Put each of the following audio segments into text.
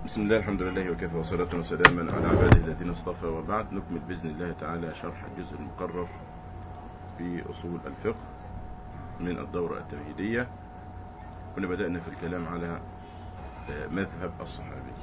بسم الله الحمد لله وكفى وصلاة وسلاما على عباده الذين اصطفى وبعد نكمل بإذن الله تعالى شرح الجزء المقرر في أصول الفقه من الدورة التمهيدية كنا بدأنا في الكلام على مذهب الصحابي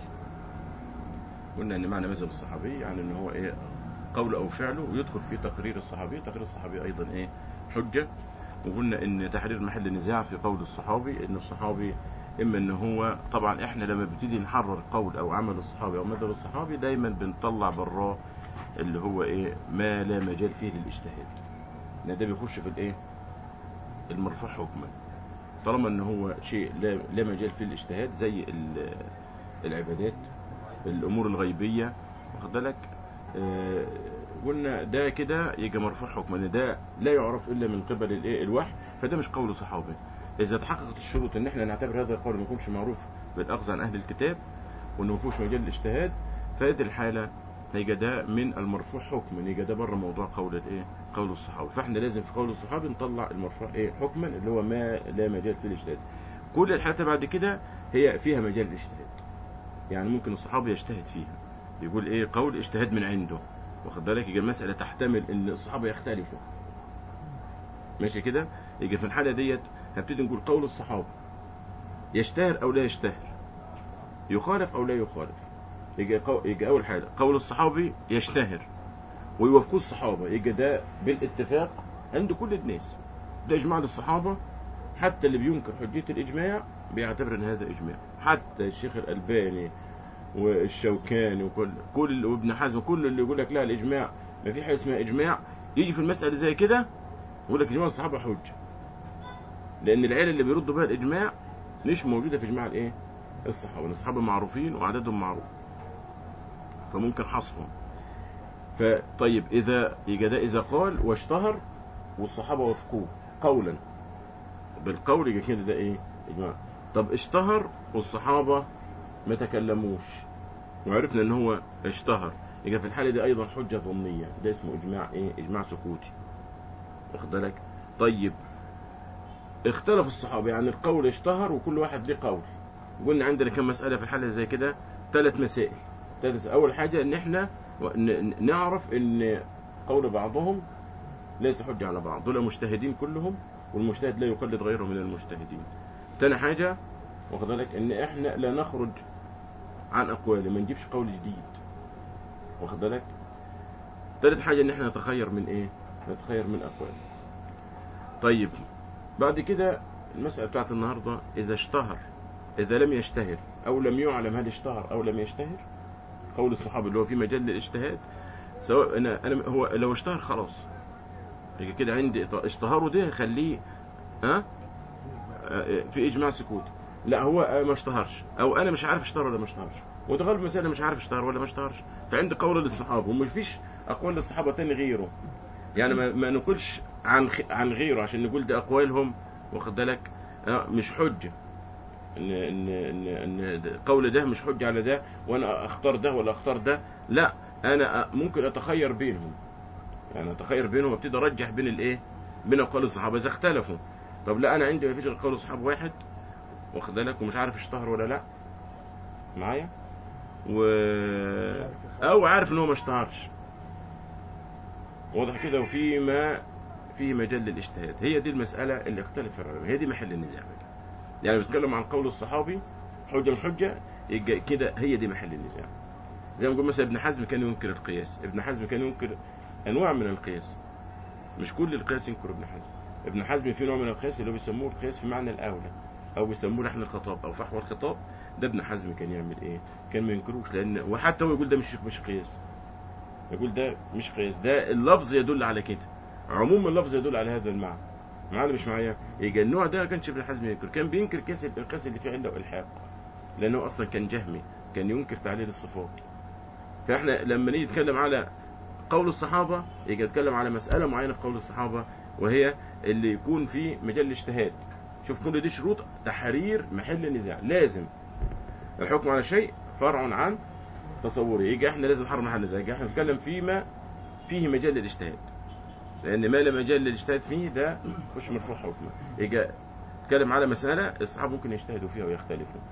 قلنا أن معنى مذهب الصحابي يعني أنه هو إيه قول أو فعله ويدخل في تقرير الصحابي تقرير الصحابي أيضا إيه حجة وقلنا أن تحرير محل نزاع في قول الصحابي أن الصحابي اما ان هو طبعا احنا لما بنبتدي نحرر قول او عمل الصحابي او مذهب الصحابي دايما بنطلع براه اللي هو ايه ما لا مجال فيه للاجتهاد لان ده بيخش في الايه المرفوع حكما طالما ان هو شيء لا, لا مجال فيه الاجتهاد زي العبادات الامور الغيبيه واخد بالك آه قلنا ده كده يجي مرفوع حكما ان ده لا يعرف الا من قبل الايه الوحي فده مش قول صحابي إذا تحققت الشروط إن إحنا نعتبر هذا القول ما يكونش معروف بالأخذ عن أهل الكتاب وإنه ما فيهوش مجال الاجتهاد فهذه الحالة هيجي ده من المرفوع حكما يجي ده بره موضوع قول الإيه؟ قول الصحابة فإحنا لازم في قول الصحابة نطلع المرفوع إيه؟ حكما اللي هو ما لا مجال فيه الاجتهاد كل الحالات بعد كده هي فيها مجال الاجتهاد يعني ممكن الصحابي يجتهد فيها يقول إيه قول اجتهاد من عنده واخد بالك يجي المسألة تحتمل إن الصحابة يختلفوا ماشي كده يجي في الحالة ديت هبتدي نقول قول الصحابة يشتهر أو لا يشتهر يخالف أو لا يخالف يجي, قو... يجي أول حاجة قول الصحابي يشتهر ويوافقوه الصحابة يجي ده بالاتفاق عند كل الناس ده إجماع للصحابة حتى اللي بينكر حجية الإجماع بيعتبر إن هذا إجماع حتى الشيخ الألباني والشوكاني وكل كل وابن حزم كل اللي يقول لك لا الإجماع ما في حاجة اسمها إجماع يجي في المسألة زي كده يقول لك إجماع الصحابة حجة لان العيله اللي بيردوا بها الاجماع مش موجوده في اجماع الايه الصحابه الصحابه معروفين وعددهم معروف فممكن حصرهم فطيب اذا يجي ده اذا قال واشتهر والصحابه وافقوه قولا بالقول يجي كده ده ايه اجماع طب اشتهر والصحابه ما تكلموش وعرفنا ان هو اشتهر يجي في الحاله دي ايضا حجه ظنيه ده اسمه اجماع ايه اجماع سكوتي واخد بالك طيب اختلف الصحابة يعني القول اشتهر وكل واحد ليه قول قلنا عندنا كم مسألة في الحالة زي كده ثلاث مسائل ثلاث أول حاجة إن إحنا نعرف إن قول بعضهم ليس حجة على بعض دول مجتهدين كلهم والمجتهد لا يقلد غيره من المجتهدين ثاني حاجة واخد بالك إن إحنا لا نخرج عن أقواله ما نجيبش قول جديد واخد بالك ثالث حاجة إن إحنا نتخير من إيه نتخير من أقواله طيب بعد كده المسألة بتاعت النهاردة إذا اشتهر إذا لم يشتهر أو لم يعلم هل اشتهر أو لم يشتهر قول الصحابة اللي هو في مجال للاجتهاد سواء أنا, أنا هو لو اشتهر خلاص يجي كده عندي اشتهاره ده يخليه ها في إجماع سكوتي لا هو ما اشتهرش أو أنا مش عارف اشتهر ولا ما اشتهرش وده غالب مسألة مش عارف اشتهر ولا ما اشتهرش فعندي قول للصحابة ومش فيش أقوال للصحابة تاني غيره يعني ما, ما نقولش عن عن غيره عشان نقول ده اقوالهم واخد بالك مش حجه ان ان ان ان قول ده مش حجه على ده وانا اختار ده ولا اختار ده لا انا ممكن اتخير بينهم يعني اتخير بينهم وابتدي ارجح بين الايه بين اقوال الصحابه اذا اختلفوا طب لا انا عندي ما فيش غير قول الصحابه واحد واخد بالك ومش عارف اشتهر ولا لا معايا و او عارف ان هو ما اشتهرش واضح كده وفيما فيه مجال للاجتهاد هي دي المسألة اللي اختلف في العلماء هي دي محل النزاع يعني بتكلم عن قول الصحابي حجة مش حجة كده هي دي محل النزاع زي ما نقول مثلا ابن حزم كان ينكر القياس ابن حزم كان ينكر انواع من القياس مش كل القياس ينكر ابن حزم ابن حزم في نوع من القياس اللي هو بيسموه القياس في معنى الاولى او بيسموه لحن الخطاب او فحوى الخطاب ده ابن حزم كان يعمل ايه كان ما ينكروش لان وحتى هو يقول ده مش مش قياس يقول ده مش قياس ده اللفظ يدل على كده عموم اللفظ يدل على هذا المعنى معانا مش معايا يجي النوع ده كانش ابن حزم ينكر كان بينكر كاس القياس اللي فيه عنده الحاق لانه اصلا كان جهمي كان ينكر تعليل الصفات فاحنا لما نيجي نتكلم على قول الصحابه يجي نتكلم على مساله معينه في قول الصحابه وهي اللي يكون في مجال الاجتهاد شوف كل دي شروط تحرير محل النزاع لازم الحكم على شيء فرع عن تصوره يجي احنا لازم نحرر محل النزاع يجي احنا نتكلم فيما فيه مجال للاجتهاد لان ما لا مجال للاجتهاد فيه ده مش مرفوع حكمه يجي اتكلم على مساله الصحابه ممكن يجتهدوا فيها ويختلفوا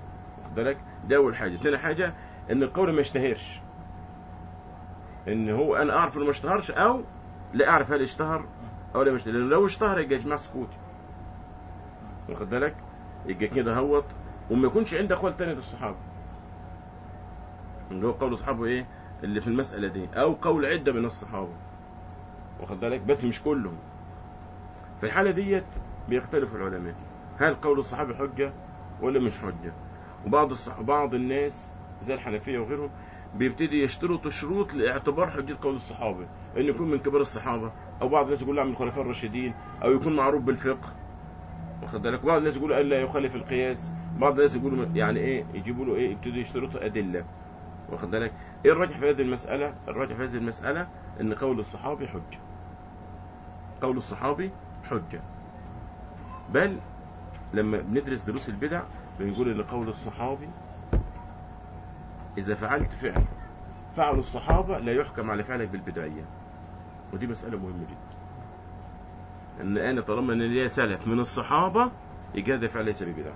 واخد بالك ده اول حاجه تاني حاجه ان القول ما يشتهرش ان هو انا اعرف انه ما اشتهرش او لا اعرف هل اشتهر او لا مش لان لو اشتهر يبقى اجماع سكوتي واخد بالك يبقى كده هوت وما يكونش عنده اقوال تانية للصحابه اللي هو قول اصحابه ايه اللي في المساله دي او قول عده من الصحابه واخد بالك بس مش كلهم في الحاله ديت بيختلف العلماء هل قول الصحابي حجه ولا مش حجه وبعض الصح... بعض الناس زي الحنفيه وغيرهم بيبتدي يشترطوا شروط لاعتبار حجيه قول الصحابه انه يكون من كبار الصحابه او بعض الناس يقول لا من الخلفاء الراشدين او يكون معروف بالفقه واخد بالك بعض الناس يقولوا الا يخالف القياس بعض الناس يقولوا يعني ايه يجيبوا له ايه يبتدوا يشترطوا ادله واخد بالك ايه الراجح في هذه المساله الراجح في هذه المساله ان قول الصحابي حجه قول الصحابي حجه بل لما بندرس دروس البدع بنقول ان قول الصحابي اذا فعلت فعل فعل الصحابه لا يحكم على فعلك بالبدعيه ودي مساله مهمه جدا ان انا طالما ان ليا سلف من الصحابه يبقى هذا فعل ليس ببدعه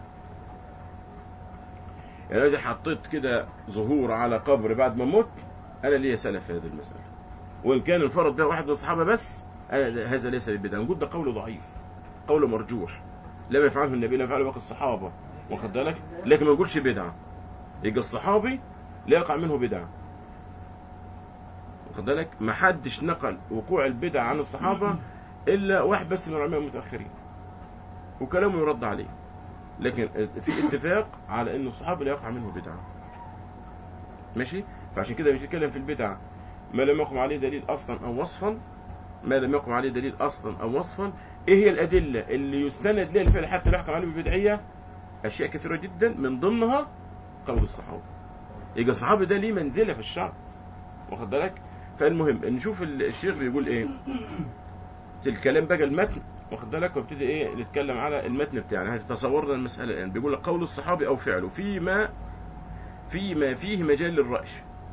يعني اذا حطيت كده ظهور على قبر بعد ما مت انا ليا سلف في هذه المساله وان كان انفرد بها واحد من الصحابه بس أنا هذا ليس ببدعه نقول ده قول ضعيف قول مرجوح لم يفعله النبي لم يفعله باقي الصحابه واخد بالك لكن ما نقولش بدعه يبقى الصحابي لا يقع منه بدعه واخد بالك ما حدش نقل وقوع البدع عن الصحابه الا واحد بس من العلماء المتاخرين وكلامه يرد عليه لكن في اتفاق على ان الصحابه لا يقع منه بدعه ماشي فعشان كده بنتكلم في البدعه ما لم يقم عليه دليل اصلا او وصفا ما لم يقم عليه دليل اصلا او وصفا ايه هي الادله اللي يستند لها الفعل حتى لا يحكم عليه بالبدعيه اشياء كثيره جدا من ضمنها قول الصحابه يبقى الصحابي ده ليه منزله في الشرع واخد بالك فالمهم نشوف الشيخ بيقول ايه الكلام بقى المتن واخد بالك وابتدي ايه نتكلم على المتن بتاعنا تصورنا المساله الان بيقول لك قول الصحابي او فعله فيما فيما فيه مجال للرأي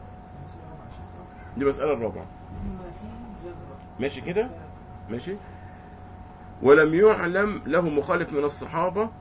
دي مسألة الرابعة ماشي كده ماشي ولم يعلم له مخالف من الصحابة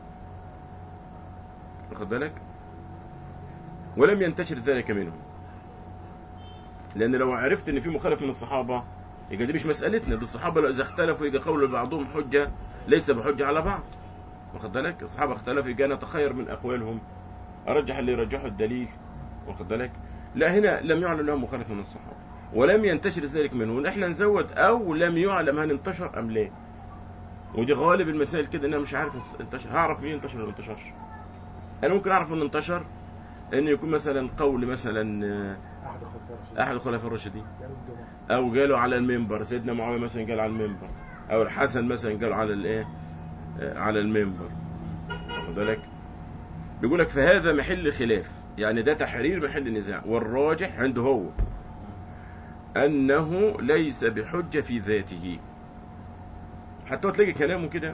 واخد بالك ولم ينتشر ذلك منهم لأن لو عرفت إن في مخالف من الصحابة يبقى دي مش مسألتنا دي الصحابة لو إذا اختلفوا يبقى قول بعضهم حجة ليس بحجة على بعض واخد بالك الصحابة اختلفوا يبقى نتخير من أقوالهم أرجح اللي يرجحه الدليل واخد بالك لا هنا لم يعلم له مخالف من الصحابة ولم ينتشر ذلك منه احنا نزود أو لم يعلم هل انتشر أم لا ودي غالب المسائل كده ان انا مش عارف انتشر هعرف مين انتشر ولا ما انتشرش انا ممكن اعرف انه انتشر ان يكون مثلا قول مثلا احد الخلفاء الراشدين احد الخلفاء الراشدين قالوا الجماعه او قالوا على المنبر سيدنا معاويه مثلا قال على المنبر او الحسن مثلا قال على الايه آه، على المنبر واخد بالك بيقول لك فهذا محل خلاف يعني ده تحرير محل نزاع والراجح عنده هو انه ليس بحجه في ذاته حتى تلاقي كلامه كده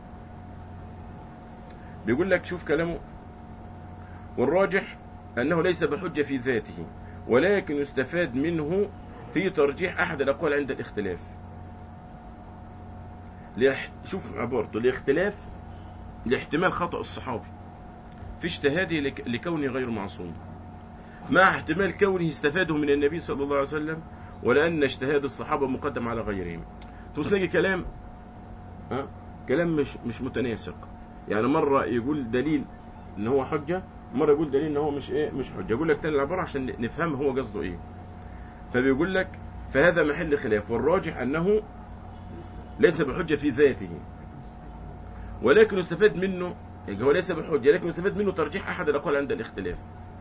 بيقول لك شوف كلامه والراجح انه ليس بحجه في ذاته ولكن يستفاد منه في ترجيح احد الاقوال عند الاختلاف ليح... شوف عبارته لاختلاف لاحتمال خطأ الصحابي في اجتهاده لك... لكونه غير معصوم مع احتمال كونه استفاده من النبي صلى الله عليه وسلم ولأن اجتهاد الصحابة مقدم على غيرهم تلاقي كلام ها كلام مش مش متناسق يعني مرة يقول دليل ان هو حجة مرة يقول دليل ان هو مش ايه مش حجة يقول لك تاني العبارة عشان نفهم هو قصده ايه فبيقول لك فهذا محل خلاف والراجح انه ليس بحجة في ذاته ولكن يستفاد منه يعني هو ليس بحجة لكن يستفاد منه ترجيح أحد الأقوال عند الاختلاف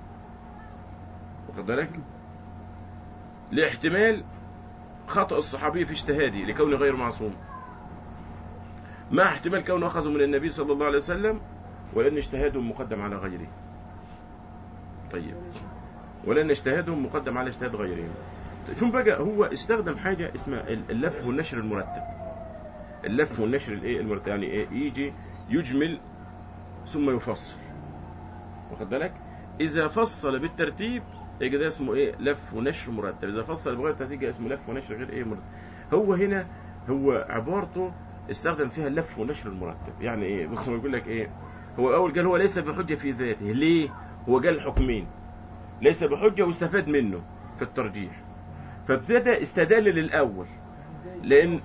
واخد بالك لاحتمال خطأ الصحابي في اجتهاده لكونه غير معصوم مع احتمال كونه أخذه من النبي صلى الله عليه وسلم ولأن اجتهاده مقدم على غيره طيب ولأن اجتهادهم مقدم على اجتهاد غيرهم شوف بقى هو استخدم حاجة اسمها اللف والنشر المرتب اللف والنشر الايه المرتب يعني ايه يجي يجمل ثم يفصل واخد بالك اذا فصل بالترتيب يبقى ده اسمه ايه لف ونشر مرتب اذا فصل بغير ترتيب يبقى اسمه لف ونشر غير ايه مرتب هو هنا هو عبارته استخدم فيها اللف والنشر المرتب يعني ايه بص هو يقول لك ايه هو اول قال هو ليس بحجه في ذاته ليه هو قال حكمين ليس بحجة واستفاد منه في الترجيح فابتدى استدل للأول لأن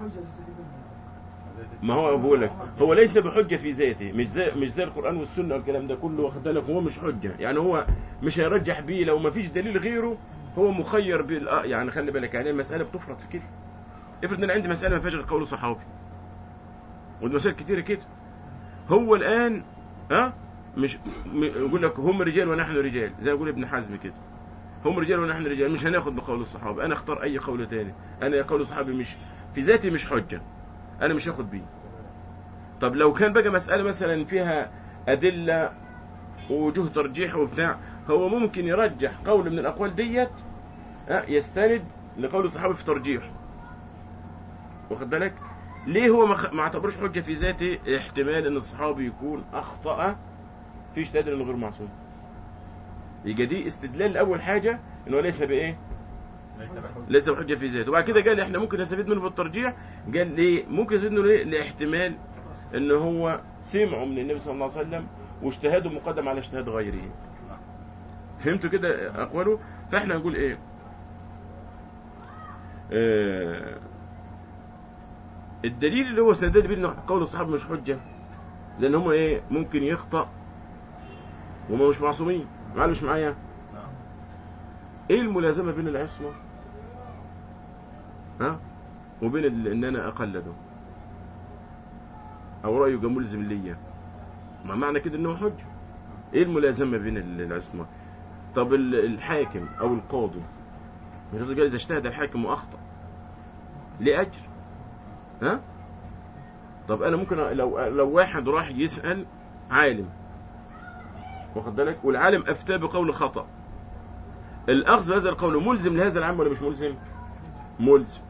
ما هو بقول لك هو ليس بحجة في ذاته مش زي مش زي القرآن والسنة والكلام ده كله واخد بالك هو مش حجة يعني هو مش هيرجح بيه لو ما فيش دليل غيره هو مخير بال آه، يعني خلي بالك يعني المسألة بتفرض في كده افرض ان انا عندي مسألة ما فيهاش غير قول صحابي والمسائل كتيرة كده هو الآن ها مش م- يقول لك هم رجال ونحن رجال زي ما يقول ابن حزم كده هم رجال ونحن رجال مش هناخد بقول الصحابة انا اختار اي قول تاني انا قول الصحابي مش في ذاتي مش حجة انا مش هاخد بيه طب لو كان بقى مسألة مثلا فيها أدلة ووجوه ترجيح وبتاع هو ممكن يرجح قول من الأقوال ديت ها، يستند لقول الصحابي في ترجيح واخد بالك ليه هو ما خ- ما اعتبروش حجة في ذاته احتمال ان الصحابي يكون اخطأ في اجتهاد انه غير معصوم يبقى دي استدلال اول حاجة انه ليس بايه ليس بحجة في ذاته وبعد كده قال احنا ممكن نستفيد منه في الترجيح قال ليه ممكن نستفيد منه ليه لاحتمال ان هو سمعه من النبي صلى الله عليه وسلم واجتهاده مقدم على اجتهاد غيره فهمتوا كده اقواله فاحنا نقول ايه آه الدليل اللي هو استدل بيه ان قول الصحابه مش حجه لان هم ايه ممكن يخطأ وهم مش معصومين معايا مش معايا ايه الملازمه بين العصمه ها وبين ال- ان انا اقلده او رايه يبقى ملزم ليا ما معنى كده انه حجه ايه الملازمه بين ال- العصمه طب ال- الحاكم او القاضي مش قصدي قال اذا اجتهد الحاكم واخطا ليه اجر ها طب انا ممكن أ- لو لو واحد راح يسال عالم واخد بالك والعالم افتى بقول خطا الاخذ بهذا القول ملزم لهذا العام ولا مش ملزم ملزم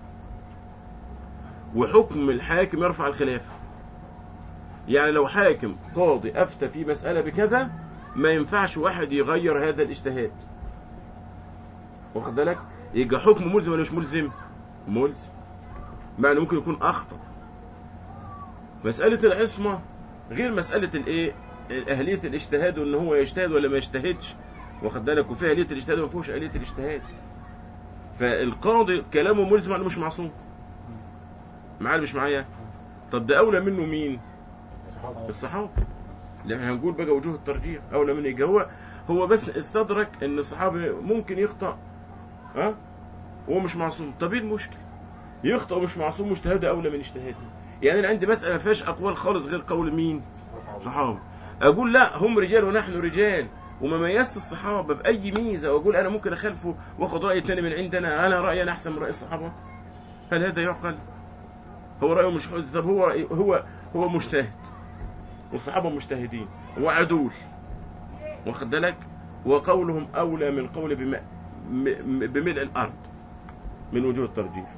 وحكم الحاكم يرفع الخلاف يعني لو حاكم قاضي افتى في مساله بكذا ما ينفعش واحد يغير هذا الاجتهاد واخد بالك يبقى حكم ملزم ولا مش ملزم ملزم مع انه ممكن يكون اخطا مساله العصمه غير مساله الايه اهليه الاجتهاد وان هو يجتهد ولا ما يجتهدش واخد بالك وفي اهليه الاجتهاد وما فيهوش اهليه الاجتهاد فالقاضي كلامه ملزم ولا مش معصوم معايا ولا مش معايا طب ده اولى منه مين الصحابه لان هنقول بقى وجوه الترجيح اولى منه يجي هو هو بس استدرك ان الصحابي ممكن يخطا ها وهو مش معصوم طب ايه المشكله يخطا ومش معصوم واجتهاده اولى من اجتهادي يعني انا عندي مساله ما فيهاش اقوال خالص غير قول مين صحابه اقول لا هم رجال ونحن رجال وما ميزت الصحابه باي ميزه واقول انا ممكن اخالفه واخد راي تاني من عندنا انا رايي انا احسن من راي الصحابه هل هذا يعقل هو رايه مش حجه طب هو رأيه هو هو مجتهد والصحابه مجتهدين وعدول واخد بالك وقولهم اولى من قول بم... م- م- بملء الارض من وجوه الترجيح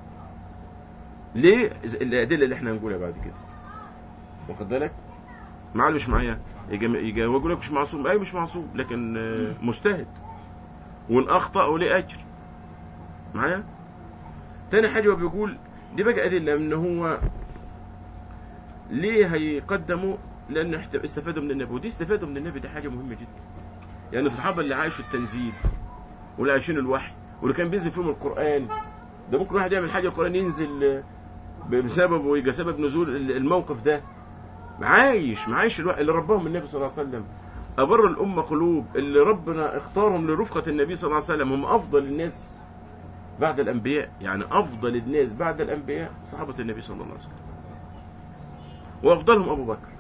ليه الادله اللي احنا هنقولها بعد كده واخد بالك معايا مش معايا يجي يجي هو يقول لك مش معصوم اي مش معصوم لكن آه، مجتهد وان اخطا وليه اجر معايا تاني حاجه هو بيقول دي بقى ادله ان هو ليه هيقدموا لان احت- استفادوا من النبي ودي استفادوا من النبي دي حاجه مهمه جدا يعني الصحابه اللي عاشوا التنزيل واللي عايشين الوحي واللي كان بينزل فيهم القران ده ممكن واحد يعمل حاجه القران ينزل آه، بسبب ويبقى سبب نزول الموقف ده عايش معايش الوقت اللي رباهم النبي صلى الله عليه وسلم أبر الأمة قلوب اللي ربنا اختارهم لرفقة النبي صلى الله عليه وسلم هم أفضل الناس بعد الأنبياء يعني أفضل الناس بعد الأنبياء صحابة النبي صلى الله عليه وسلم وأفضلهم أبو بكر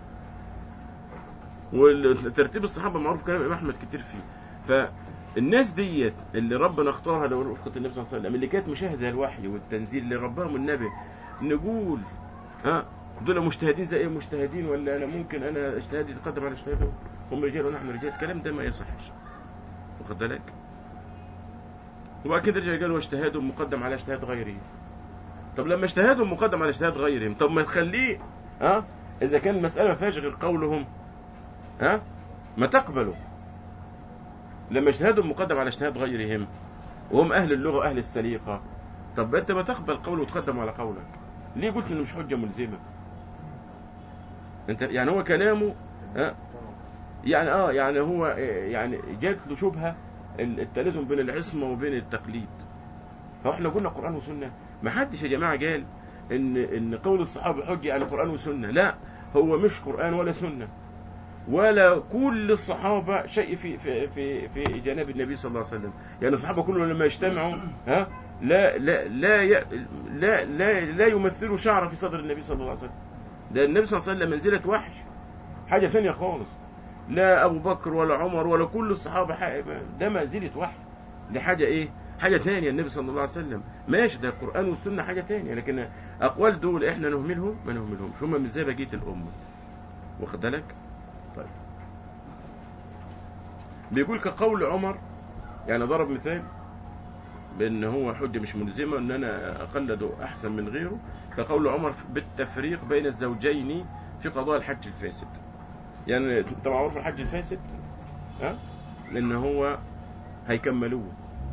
وترتيب الصحابة معروف كلام الإمام أحمد كتير فيه فالناس ديت اللي ربنا اختارها لرفقة النبي صلى الله عليه وسلم اللي كانت مشاهدة الوحي والتنزيل اللي رباهم النبي نقول ها دول مجتهدين زي ايه مجتهدين ولا انا ممكن انا اجتهادي يتقدم على اجتهاده هم رجال ونحن رجال الكلام ده ما يصحش واخد بالك وبعد كده رجع قال واجتهاده مقدم على اجتهاد غيره طب لما اجتهادهم مقدم على اجتهاد غيرهم طب ما تخليه ها اذا كان المساله ما فيهاش غير قولهم ها ما تقبلوا لما اجتهادهم مقدم على اجتهاد غيرهم وهم اهل اللغه واهل السليقه طب انت ما تقبل قوله وتقدم على قولك ليه قلت انه مش حجه ملزمه انت يعني هو كلامه ها يعني اه يعني هو آه، يعني جات له شبهه ال- التلازم بين العصمه وبين التقليد فاحنا قلنا قران وسنه ما حدش يا جماعه قال ان ان قول الصحابه حجه على قران وسنه لا هو مش قران ولا سنه ولا كل الصحابه شيء في في في في جناب النبي صلى الله عليه وسلم يعني الصحابه كلهم لما يجتمعوا ها لا لا لا ي- لا لا, لا يمثلوا شعره في صدر النبي صلى الله عليه وسلم ده النبي صلى الله عليه وسلم منزله وحش حاجه ثانيه خالص لا ابو بكر ولا عمر ولا كل الصحابه ح- ده منزله وحي دي حاجه ايه حاجه ثانيه النبي صلى الله عليه وسلم ماشي ده القران والسنه حاجه ثانيه لكن اقوال دول احنا نهملهم ما نهملهمش هم مش زي بقيه الامه واخد بالك طيب بيقول كقول عمر يعني ضرب مثال بان هو حجه مش ملزمه ان انا اقلده احسن من غيره كقول عمر بالتفريق بين الزوجين في قضاء الحج الفاسد يعني طبعا معروف الحج الفاسد ها لان هو هيكملوه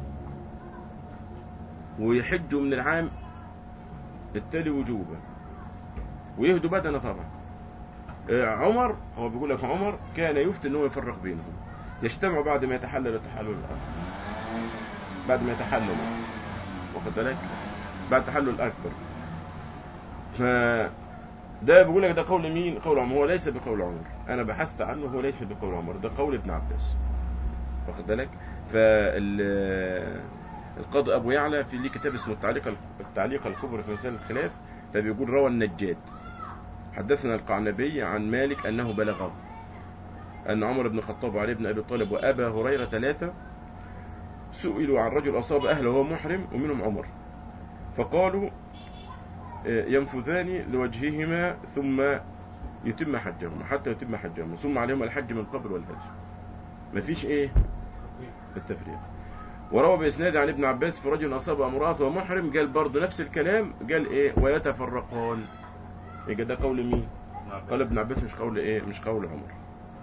ويحجوا من العام التالي وجوبا ويهدوا بدنه طبعا آه، عمر هو بيقول لك عمر كان يفتي ان هو يفرق بينهم يجتمعوا بعد ما يتحلل التحلل الاصغر بعد ما يتحللوا واخد بالك بعد التحلل الاكبر ف ده بيقول لك ده قول مين قول عمر هو ليس بقول عمر انا بحثت عنه هو ليس بقول عمر ده قول ابن عباس واخد بالك فال القاضي ابو يعلى في ليه كتاب اسمه التعليق التعليق الكبرى في مسائل الخلاف فبيقول روى النجاد حدثنا القعنبي عن مالك انه بلغه ان عمر بن الخطاب وعلي بن ابي طالب وابا هريره ثلاثه سئلوا عن رجل اصاب اهله وهو محرم ومنهم عمر فقالوا آه، ينفذان لوجههما ثم يتم حجهما حتى يتم حجهما ثم عليهما الحج من قبل والهدي مفيش ايه التفريق وروى بإسناد عن ابن عباس في رجل أصاب امرأة ومحرم قال برضه نفس الكلام قال إيه ويتفرقان يبقى ده قول مين؟ قال ابن عباس مش قول إيه؟ مش قول عمر.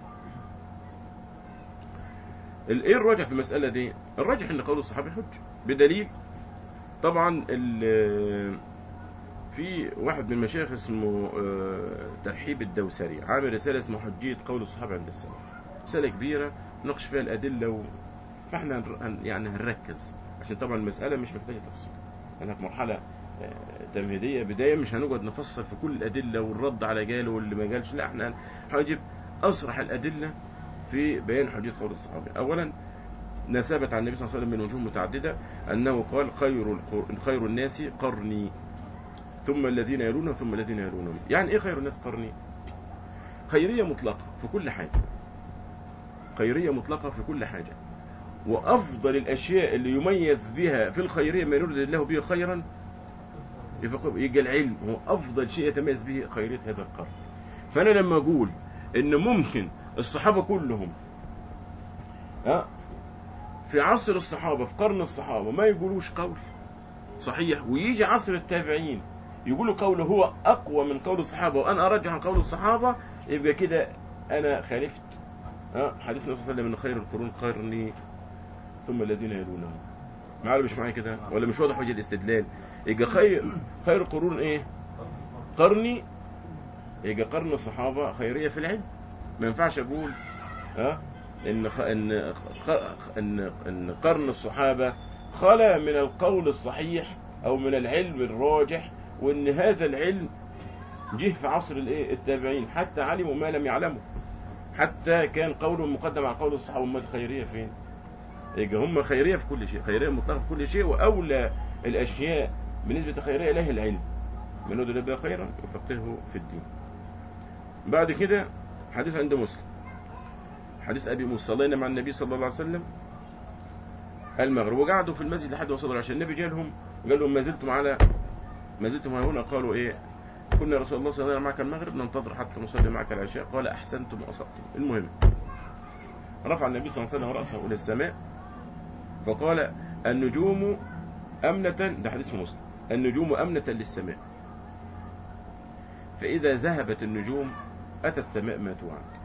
ال- إيه الراجح في المسألة دي؟ الراجح إن قول الصحابي حج بدليل طبعا ال- في واحد من المشايخ اسمه آه، ترحيب الدوسري عامل رسالة اسمها حجية قول الصحابة عند السلف رسالة كبيرة نقش فيها الأدلة و... فاحنا هنر- هن- يعني هنركز عشان طبعا المسألة مش محتاجة تفصيل احنا في مرحلة آه، تمهيدية بداية مش هنقعد نفصل في كل الأدلة والرد على جاله واللي ما جالش لا احنا هنجيب أصرح الأدلة في بيان حجية قول الصحابة أولا ما ثبت عن النبي صلى الله عليه وسلم من وجوه متعددة أنه قال خير القر- خير الناس قرني ثم الذين يلونهم ثم الذين يلونهم يعني ايه خير الناس قرني خيرية مطلقة في كل حاجة خيرية مطلقة في كل حاجة وأفضل الأشياء اللي يميز بها في الخيرية ما يريد الله به خيرا يفق- يبقى العلم هو أفضل شيء يتميز به خيرية هذا القرن فأنا لما أقول إن ممكن الصحابة كلهم ها في عصر الصحابة في قرن الصحابة ما يقولوش قول صحيح ويجي عصر التابعين يقولوا قوله هو أقوى من قول الصحابة وأنا أرجح عن قول الصحابة يبقى كده أنا خالفت ها حديث النبي صلى الله عليه وسلم ان خير القرون قرني ثم الذين يلونهم معايا ولا مش معايا كده ولا مش واضح وجه الاستدلال يبقى خير خير القرون ايه قرني يبقى قرن الصحابه خيريه في العلم ما ينفعش اقول ها ان خ... ان خ... ان ان قرن الصحابه خلا من القول الصحيح او من العلم الراجح وان هذا العلم جه في عصر الايه التابعين حتى علموا ما لم يعلموا حتى كان قولهم مقدم على قول الصحابه امال الخيريه فين؟ يبقى هم خيريه في كل شيء، خيريه مطلقه في كل شيء واولى الاشياء بالنسبه للخيريه له العلم. من يريد الله خيرا يفقهه في الدين. بعد كده حديث عند مسلم. حديث ابي موسى صلينا مع النبي صلى الله عليه وسلم المغرب وقعدوا في المسجد لحد وصلوا العشاء النبي جاء لهم قال لهم ما زلتم على ما زلتم هنا قالوا ايه كنا يا رسول الله صلى الله عليه وسلم معك المغرب ننتظر حتى نصلي معك العشاء قال احسنتم واصبتم المهم رفع النبي صلى الله عليه وسلم راسه الى السماء فقال النجوم امنه ده حديث مسلم النجوم امنه للسماء فاذا ذهبت النجوم اتى السماء ما توعد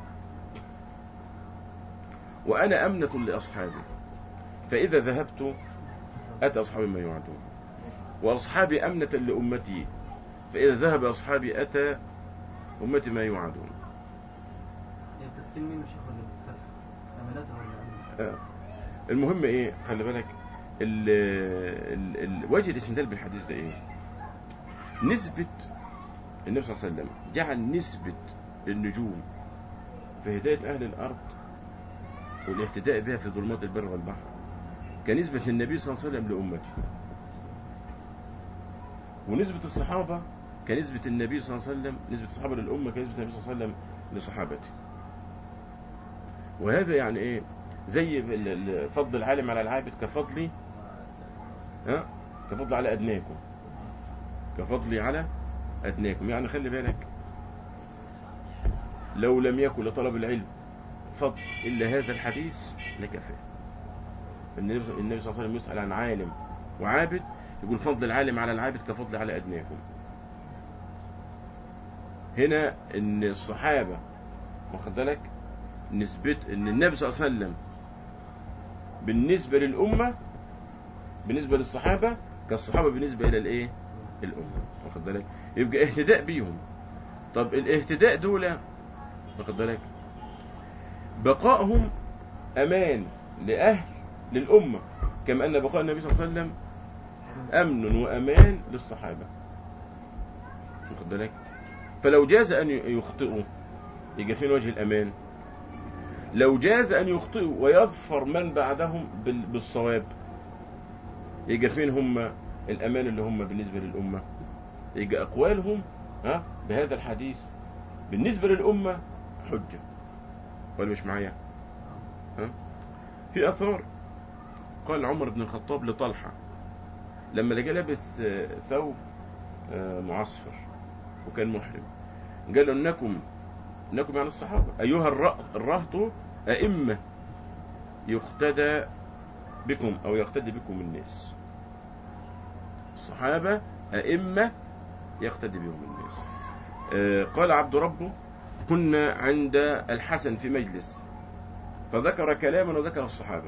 وانا امنه لاصحابي فاذا ذهبت اتى اصحابي ما يوعدون واصحابي امنه لامتي فإذا ذهب أصحابي أتى أمتي ما يوعدون التسكين مين مش هياخد الفتح امانات ولا آه. المهم ايه خلي بالك ال ال ال وجه الاستدلال بالحديث ده ايه نسبة النبي صلى الله عليه وسلم جعل نسبة النجوم في هداية أهل الأرض والاهتداء بها في ظلمات البر والبحر كنسبة النبي صلى الله عليه وسلم لأمته ونسبة الصحابة كنسبة النبي صلى الله عليه وسلم نسبة الصحابة للأمة كنسبة النبي صلى الله عليه وسلم لصحابته وهذا يعني ايه زي ال- ال- فضل العالم على العابد كفضلي ها كفضل على أدناكم كفضلي على أدناكم يعني خلي بالك لو لم يكن لطلب العلم فضل إلا هذا الحديث لكفى النبي النبي صلى الله عليه وسلم يسأل عن عالم وعابد يقول فضل العالم على العابد كفضل على أدناكم هنا ان الصحابة واخد بالك نسبة ان النبي صلى الله عليه وسلم بالنسبة للأمة بالنسبة للصحابة كالصحابة بالنسبة إلى الإيه؟ الأمة واخد بالك؟ يبقى اهتداء بيهم طب الاهتداء دول واخد بالك؟ بقائهم أمان لأهل للأمة كما أن بقاء النبي صلى الله عليه وسلم أمن وأمان للصحابة واخد بالك؟ فلو جاز أن يخطئوا يبقى فين وجه الأمان؟ لو جاز أن يخطئوا ويظفر من بعدهم بال- بالصواب يبقى فين هم الأمان اللي هم بالنسبة للأمة يبقى أقوالهم ها بهذا الحديث بالنسبة للأمة حجة ولا مش معايا ها في أثار قال عمر بن الخطاب لطلحة لما لقى لابس آه، ثوب آه، معصفر وكان محرم قال له انكم انكم يعني الصحابه ايها الرأ- الرهط ائمه يقتدى بكم او يقتدي بكم الناس الصحابه ائمه يقتدي بهم الناس آه، قال عبد ربه كنا عند الحسن في مجلس فذكر كلاما وذكر الصحابه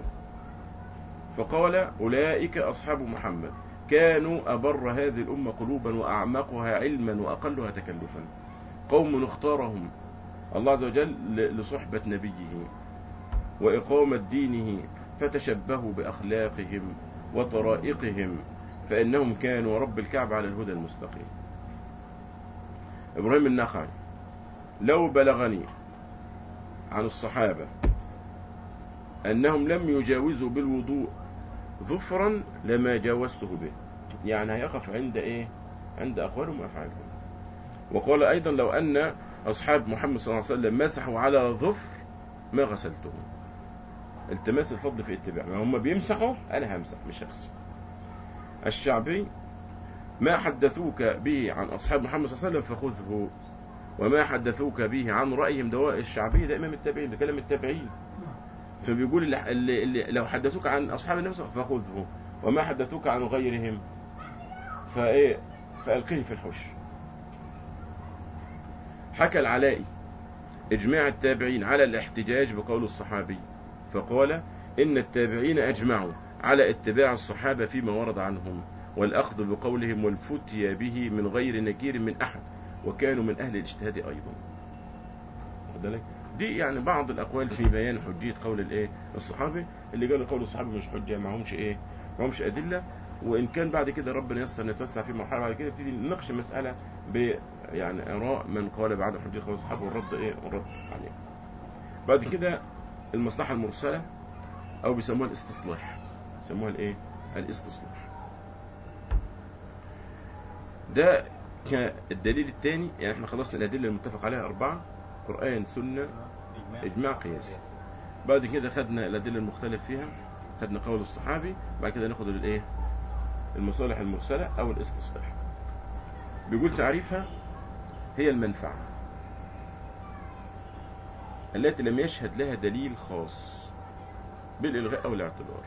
فقال اولئك اصحاب محمد كانوا أبر هذه الأمة قلوبا وأعمقها علما وأقلها تكلفا قوم اختارهم الله عز وجل ل- لصحبة نبيه وإقامة دينه فتشبهوا بأخلاقهم وطرائقهم فإنهم كانوا رب الكعبة على الهدى المستقيم إبراهيم النخعي لو بلغني عن الصحابة أنهم لم يجاوزوا بالوضوء ظفرا لما جاوزته به يعني هيقف عند ايه عند اقوالهم وافعالهم وقال ايضا لو ان اصحاب محمد صلى الله عليه وسلم مسحوا على ظفر ما غسلتهم التماس الفضل في اتباع ما هم بيمسحوا انا همسح مش هغسل الشعبي ما حدثوك به عن اصحاب محمد صلى الله عليه وسلم فخذه وما حدثوك به عن رايهم دواء الشعبي ده امام التابعين ده كلام التابعين فبيقول اللي, اللي, اللي لو حدثوك عن اصحاب النبي صلى الله عليه وسلم فخذه وما حدثوك عن غيرهم فايه فالقيه في الحش حكى العلائي اجماع التابعين على الاحتجاج بقول الصحابي فقال ان التابعين اجمعوا على اتباع الصحابه فيما ورد عنهم والاخذ بقولهم والفتي به من غير نكير من احد وكانوا من اهل الاجتهاد ايضا واخد بالك؟ دي يعني بعض الاقوال في بيان حجيه قول الايه الصحابي اللي قالوا قول الصحابي مش حجه معهمش ايه معهمش ادله وان كان بعد كده ربنا يستر نتوسع في مرحله بعد كده نبتدي نناقش المساله ب يعني اراء من قال بعد حجيه قول الصحابه والرد ايه والرد عليه بعد كده المصلحه المرسله او بيسموها الاستصلاح بيسموها الايه الاستصلاح ده كالدليل الثاني يعني احنا خلصنا الادله المتفق عليها اربعه قران سنه اجماع قياس بعد كده خدنا الادله المختلف فيها خدنا قول الصحابي بعد كده ناخد الايه المصالح المرسله او الاستصلاح بيقول تعريفها هي المنفعه التي لم يشهد لها دليل خاص بالالغاء او الاعتبار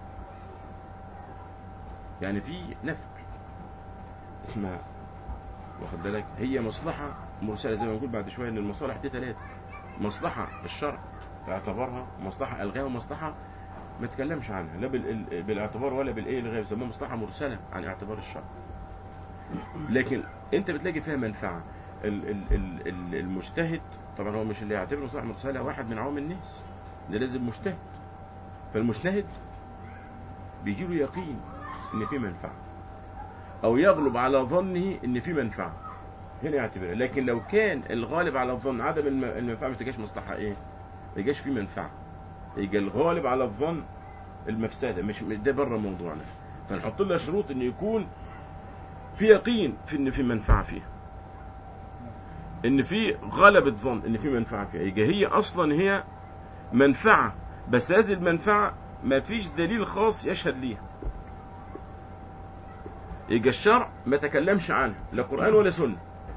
يعني في نفع اسمها واخد بالك هي مصلحه مرسله زي ما بنقول بعد شويه ان المصالح دي ثلاثه مصلحه الشرع اعتبرها مصلحه الغاء ومصلحه ما تكلمش عنها لا بال- بالاعتبار ولا بالايه الغاء بيسموها مصلحه مرسله عن اعتبار الشرع لكن انت بتلاقي فيها منفعه ال- ال- ال- ال- المجتهد طبعا هو مش اللي يعتبر مصالح مرسله واحد من عوام الناس ده لازم مجتهد فالمجتهد بيجي له يقين ان في منفعه او يغلب على ظنه ان في منفعه هنا يعتبرها لكن لو كان الغالب على الظن عدم الم- المنفعه ما تجيش مصلحه ايه ما يجيش في منفعه يجي الغالب على الظن المفسده مش ده بره موضوعنا فنحط لها شروط ان يكون في يقين في ان في منفعه فيها ان في غلبة ظن ان في منفعه فيها يجي هي اصلا هي منفعه بس هذه المنفعه ما فيش دليل خاص يشهد ليها يجي الشرع ما تكلمش عنها لا قران ولا سنه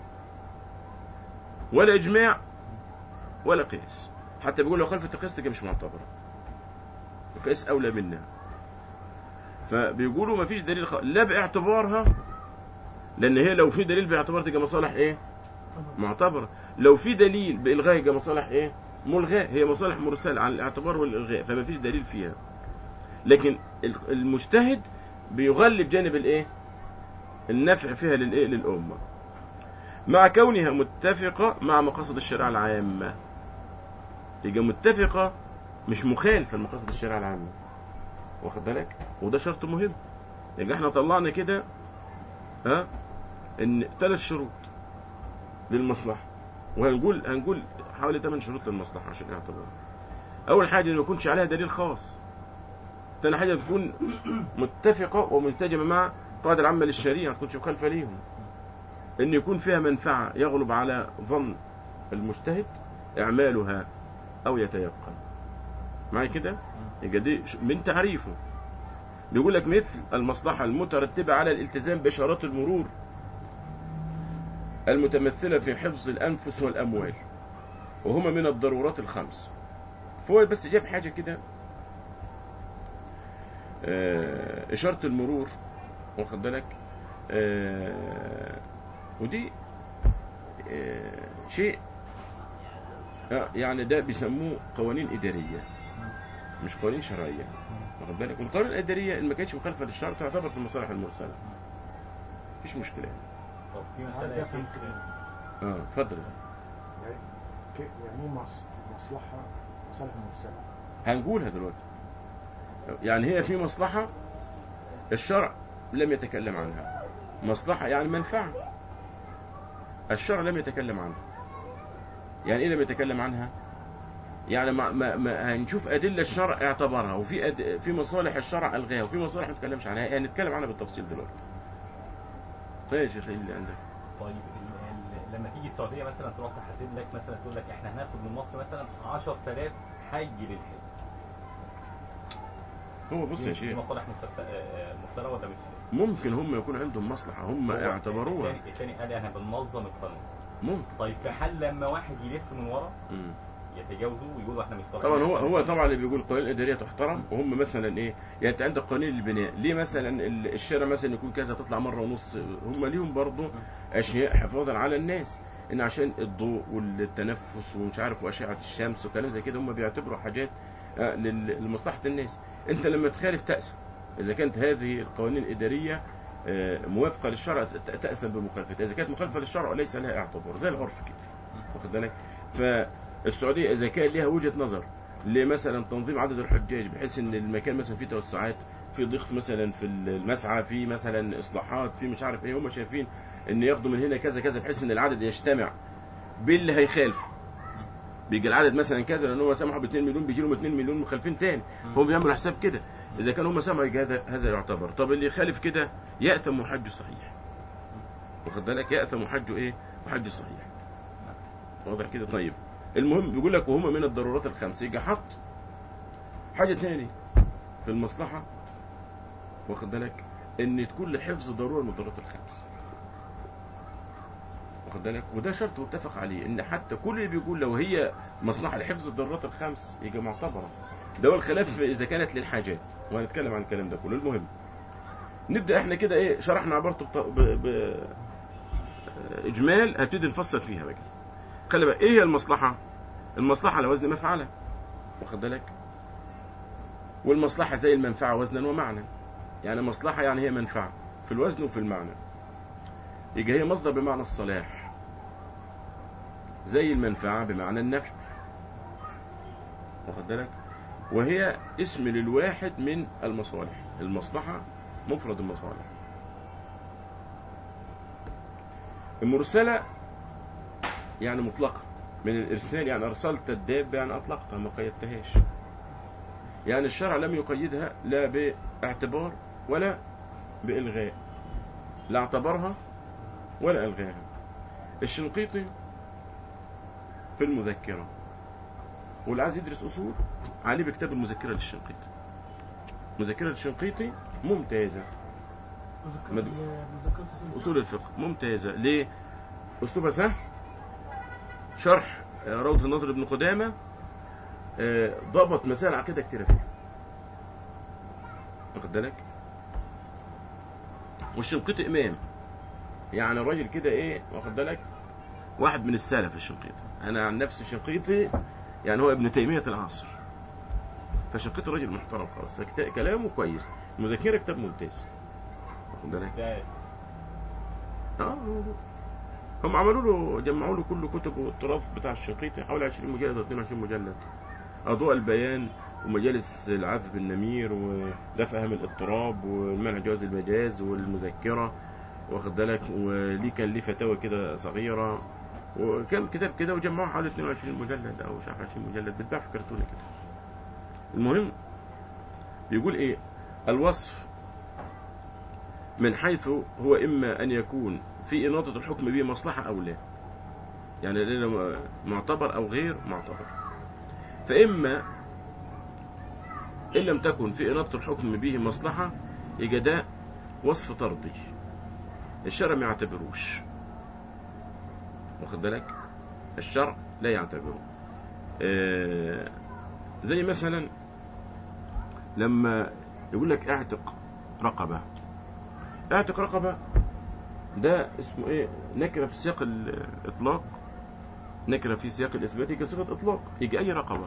ولا اجماع ولا قياس حتى بيقول لو خلفت القياس تبقى مش معتبره القياس اولى منها فبيقولوا ما فيش دليل خ... لا باعتبارها لان هي لو في دليل باعتبار تبقى مصالح ايه معتبره لو في دليل بالغاء يبقى مصالح ايه ملغاه هي مصالح مرسله عن الاعتبار والالغاء فما فيش دليل فيها لكن ال- المجتهد بيغلب جانب الايه النفع فيها للايه للامه مع كونها متفقه مع مقاصد الشريعه العامه يبقى متفقه مش مخالفه لمقاصد الشريعه العامه واخد بالك وده شرط مهم يبقى احنا طلعنا كده ها ان ثلاث شروط للمصلحه وهنقول هنقول حوالي ثمان شروط للمصلحه عشان الاعتبار اول حاجه ان ما يكونش عليها دليل خاص ثاني حاجه تكون متفقه ومنسجمه مع القواعد العامه للشريعه ما تكونش مخالفه ليهم ان يكون فيها منفعه يغلب على ظن المجتهد اعمالها او يتيقن معايا كده يبقى دي ش- من تعريفه بيقول لك مثل المصلحة المترتبة على الالتزام بإشارات المرور المتمثلة في حفظ الأنفس والأموال وهما من الضرورات الخمس فهو بس جاب حاجة كده آه، إشارة المرور واخد بالك آه، ودي آه، شيء آه، يعني ده بيسموه قوانين إدارية مش قوانين شرعية واخد بالك والقوانين الإدارية اللي ما كانتش مخالفة للشرع تعتبر في المصالح المرسلة مفيش مشكلة يعني. طب في عايز مسألة يا افهم شيخ كده اه اتفضل يعني ك- يعني ايه مص- مصلحة مصالح مرسلة هنقولها دلوقتي يعني هي في مصلحة الشرع لم يتكلم عنها مصلحة يعني منفعة الشرع لم يتكلم عنها يعني ايه لم يتكلم عنها يعني ما, ما, ما هنشوف أدلة الشرع اعتبرها وفي أد... في مصالح الشرع ألغاها وفي مصالح ما تكلمش عنها يعني نتكلم عنها بالتفصيل دلوقتي طيب يا شيخ إيه اللي عندك طيب ال- ال- لما تيجي السعودية مثلا تروح تحدد لك مثلا تقول لك احنا هناخد من مصر مثلا 10000 حج للحج هو بص يا دي شيخ مصالح مسترس- آه، آه، مرسلة ولا مش ممكن هم يكون عندهم مصلحة هم هو اعتبروها التاني- التاني قال احنا بننظم القانون ممكن طيب في حال لما واحد يلف من ورا مم. يتجاوزوا ويقولوا احنا مش طالعين طبعا هو هو طبعا اللي بيقول القوانين الاداريه تحترم وهم مثلا ايه يعني انت عندك قوانين البناء ليه مثلا ال- الشارع مثلا يكون كذا تطلع مره ونص هم ليهم برضه اشياء حفاظا على الناس ان عشان الضوء والتنفس ومش عارف واشعه الشمس وكلام زي كده هم بيعتبروا حاجات آه، لل- لمصلحه الناس انت لما تخالف تاسف اذا كانت هذه القوانين الاداريه آه، موافقه للشرع ت- تاثم بمخالفتها اذا كانت مخالفه للشرع ليس لها اعتبار زي العرف كده واخد بالك فالسعوديه اذا كان لها وجهه نظر لمثلا تنظيم عدد الحجاج بحيث ان المكان مثلا فيه توسعات في ضيق مثلا في المسعى في مثلا اصلاحات في مش عارف ايه هم شايفين ان ياخدوا من هنا كذا كذا بحيث ان العدد يجتمع باللي هيخالف بيجي العدد مثلا كذا لان هم سمحوا ب 2 مليون بيجي لهم 2 مليون مخالفين تاني هم بيعملوا حساب كده اذا كانوا هم سمعوا يجي هذا هذا يعتبر طب اللي يخالف كده ياثم وحجه صحيح واخد بالك ياثم وحجه ايه وحجه صحيح واضح كده طيب المهم بيقول لك وهما من الضرورات الخمس يجي حط حاجه تاني في المصلحه واخد بالك ان تكون لحفظ ضروره من الضرورات الخمس واخد بالك وده شرط متفق عليه ان حتى كل اللي بيقول لو هي مصلحه لحفظ الضرورات الخمس يجي معتبره ده هو الخلاف اذا كانت للحاجات وهنتكلم عن الكلام ده كله المهم نبدا احنا كده ايه شرحنا عبارته بط... ب... ب... اجمال هبتدي نفصل فيها بقى خلي بقى ايه هي المصلحه المصلحه على وزن مفعله واخد بالك والمصلحه زي المنفعه وزنا ومعنى يعني مصلحه يعني هي منفعه في الوزن وفي المعنى يجي هي مصدر بمعنى الصلاح زي المنفعة بمعنى النفع واخد بالك وهي اسم للواحد من المصالح المصلحة مفرد المصالح المرسلة يعني مطلقة من الإرسال يعني أرسلت الدابة يعني أطلقتها ما قيدتهاش يعني الشرع لم يقيدها لا باعتبار ولا بإلغاء لا اعتبرها ولا ألغاها الشنقيطي في المذكرة واللي عايز يدرس أصول عليه بكتاب المذكرة للشنقيطي مذكرة للشنقيطي ممتازة مد- مذكرة أصول الفقه ممتازة ليه؟ أسلوبها سهل شرح آه، روضة الناظر ابن قدامة آه، ضبط مسائل عقيدة كتيرة فيها واخد بالك؟ والشنقيطي إمام يعني راجل كده إيه واخد بالك؟ واحد من السلف الشنقيطي أنا عن نفسي شنقيطي يعني هو ابن تيمية العصر فشنقيطي راجل محترم خالص فكلامه كويس المذكرة كتاب ممتاز واخد بالك؟ ده اه هم عملوا له جمعوا له كل كتب التراث بتاع الشنقيطي حوالي 20 مجلد او 22 مجلد اضواء البيان ومجالس العذب النمير ودفع اهم الاضطراب والمنع جواز المجاز والمذكره واخد بالك وليه كان ليه فتاوى كده صغيره وكان كتاب كده وجمعوه حوالي 22 مجلد او مش عارف 20 مجلد بيتباع في كرتونه كده المهم بيقول ايه الوصف من حيث هو إما أن يكون في إناطة الحكم به مصلحة أو لا يعني لنا معتبر أو غير معتبر فإما إن لم تكن في إناطة الحكم به مصلحة يبقى ده وصف طردي الشرع ما يعتبروش واخد بالك الشرع لا يعتبره آه زي مثلا لما يقول لك اعتق رقبه اعتق رقبة ده اسمه ايه نكرة في سياق الإطلاق نكرة في سياق الإثبات يجي صيغة إطلاق يجي أي رقبة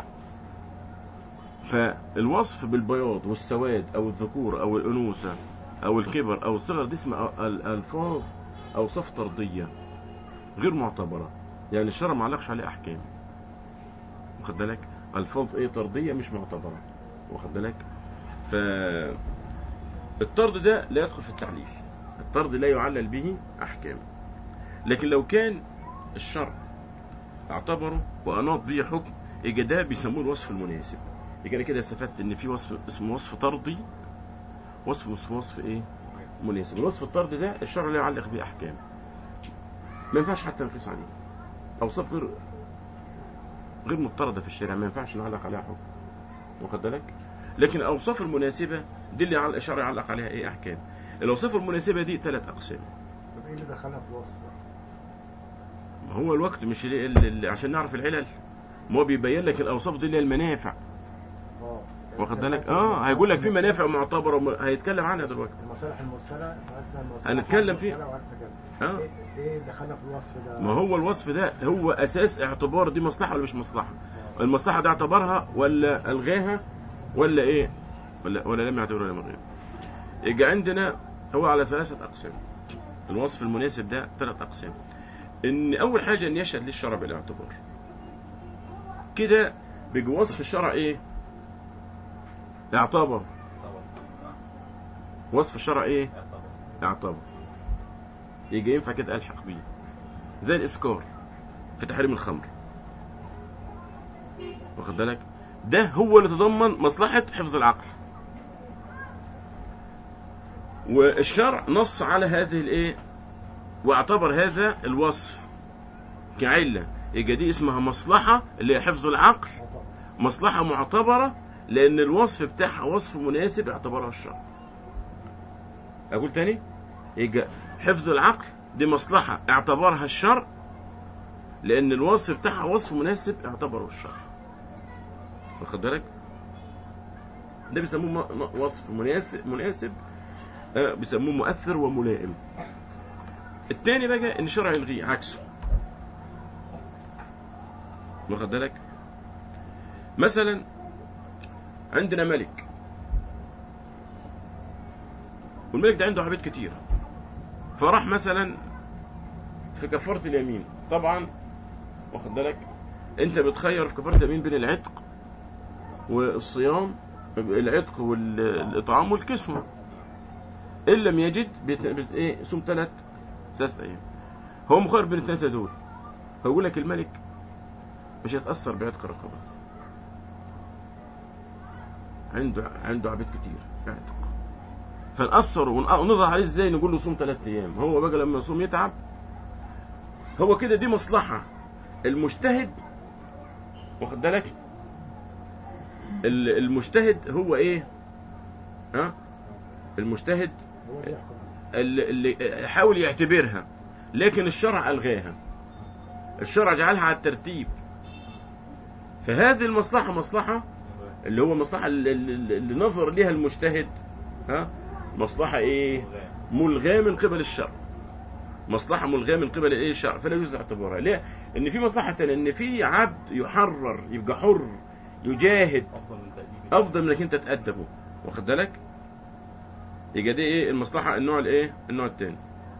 فالوصف بالبياض والسواد أو الذكور أو الأنوثة أو الكبر أو الصغر دي اسمها الألفاظ أوصاف طردية غير معتبرة يعني الشرع ما علقش عليه أحكام واخد بالك ألفاظ إيه طردية مش معتبرة واخد بالك ف الطرد ده لا يدخل في التعليل الطرد لا يعلل به أحكام لكن لو كان الشرع اعتبره وأناط به حكم يبقى ده بيسموه الوصف المناسب يبقى أنا كده استفدت إن في وصف اسمه وصف طردي وصف وصف وصف إيه مناسب الوصف الطرد ده الشرع لا يعلق به أحكام ما ينفعش حتى نقيس عليه أوصاف غير غير مضطردة في الشارع ما ينفعش نعلق عليها حكم واخد بالك لكن الأوصاف المناسبة دي اللي على الشرع يعلق عليها ايه احكام الاوصاف المناسبه دي ثلاث اقسام طب ايه اللي دخلها في الوصف بقى؟ ما هو الوقت مش اللي اللي عشان نعرف العلل ما هو بيبين لك الاوصاف دي اللي هي المنافع اه واخد بالك اه هيقول لك في منافع معتبره وم- هيتكلم عنها دلوقتي المصالح المرسله عرفنا المصالح هنتكلم فيها. المرسلة وعرفنا كده اه ايه ايه دخلنا في الوصف ده؟ ما هو الوصف ده هو اساس اعتبار دي مصلحه ولا مش مصلحه آه. المصلحه دي اعتبرها ولا الغاها ولا ايه ولا ولا لم يعتبرها ولا ملغاها يجي عندنا هو على ثلاثه اقسام الوصف المناسب ده ثلاث اقسام ان اول حاجه ان يشهد للشرع بالاعتبار كده بيجي وصف الشرع ايه اعتبر طبعا وصف الشرع ايه طبعا اعتبر يجي ينفع كده الحق بيه زي الاسكار في تحريم الخمر واخد بالك ده هو اللي تضمن مصلحة حفظ العقل والشرع نص على هذه الايه واعتبر هذا الوصف كعلة يبقى دي اسمها مصلحة اللي هي حفظ العقل آه طبعا. مصلحة معتبرة لأن الوصف بتاعها وصف مناسب اعتبرها الشرع أقول تاني يبقى حفظ العقل دي مصلحة اعتبرها الشرع لأن الوصف بتاعها وصف مناسب اعتبره الشرع واخد بالك ده بيسموه م- م- وصف مناسب مناسب آه، بيسموه مؤثر وملائم التاني بقى ان الشرع يلغيه عكسه واخد بالك مثلا عندنا ملك والملك ده عنده عبيد كتير فراح مثلا في كفارة اليمين طبعا واخد بالك انت بتخير في كفاره اليمين بين العتق والصيام العتق والاطعام والكسوه ان لم يجد بيت... بيت... ايه صوم ثلاث ثلاث ايام هو مخير بين الثلاثه دول فيقول لك الملك مش هيتاثر بعتق الرقبه عنده عنده عبيد كتير اعتق فنأثره ون- ونضغط عليه ازاي نقول له صوم ثلاث ايام هو بقى لما يصوم يتعب هو كده دي مصلحة المجتهد واخد بالك ال- المجتهد هو ايه ها المجتهد هو اللي يحكم اللي اللي حاول يعتبرها لكن الشرع ألغاها الشرع جعلها على الترتيب فهذه المصلحة مصلحة اللي هو مصلحة اللي, اللي اللي نظر ليها المجتهد ها مصلحة ايه ملغاة من قبل الشرع مصلحة ملغاة من قبل الايه الشرع فلا يجوز اعتبارها ليه ان في مصلحة تانية ان في عبد يحرر يبقى حر يجاهد افضل من تأديب افضل من انك انت تأدبه واخد بالك يبقى دي ايه المصلحة النوع الايه النوع التاني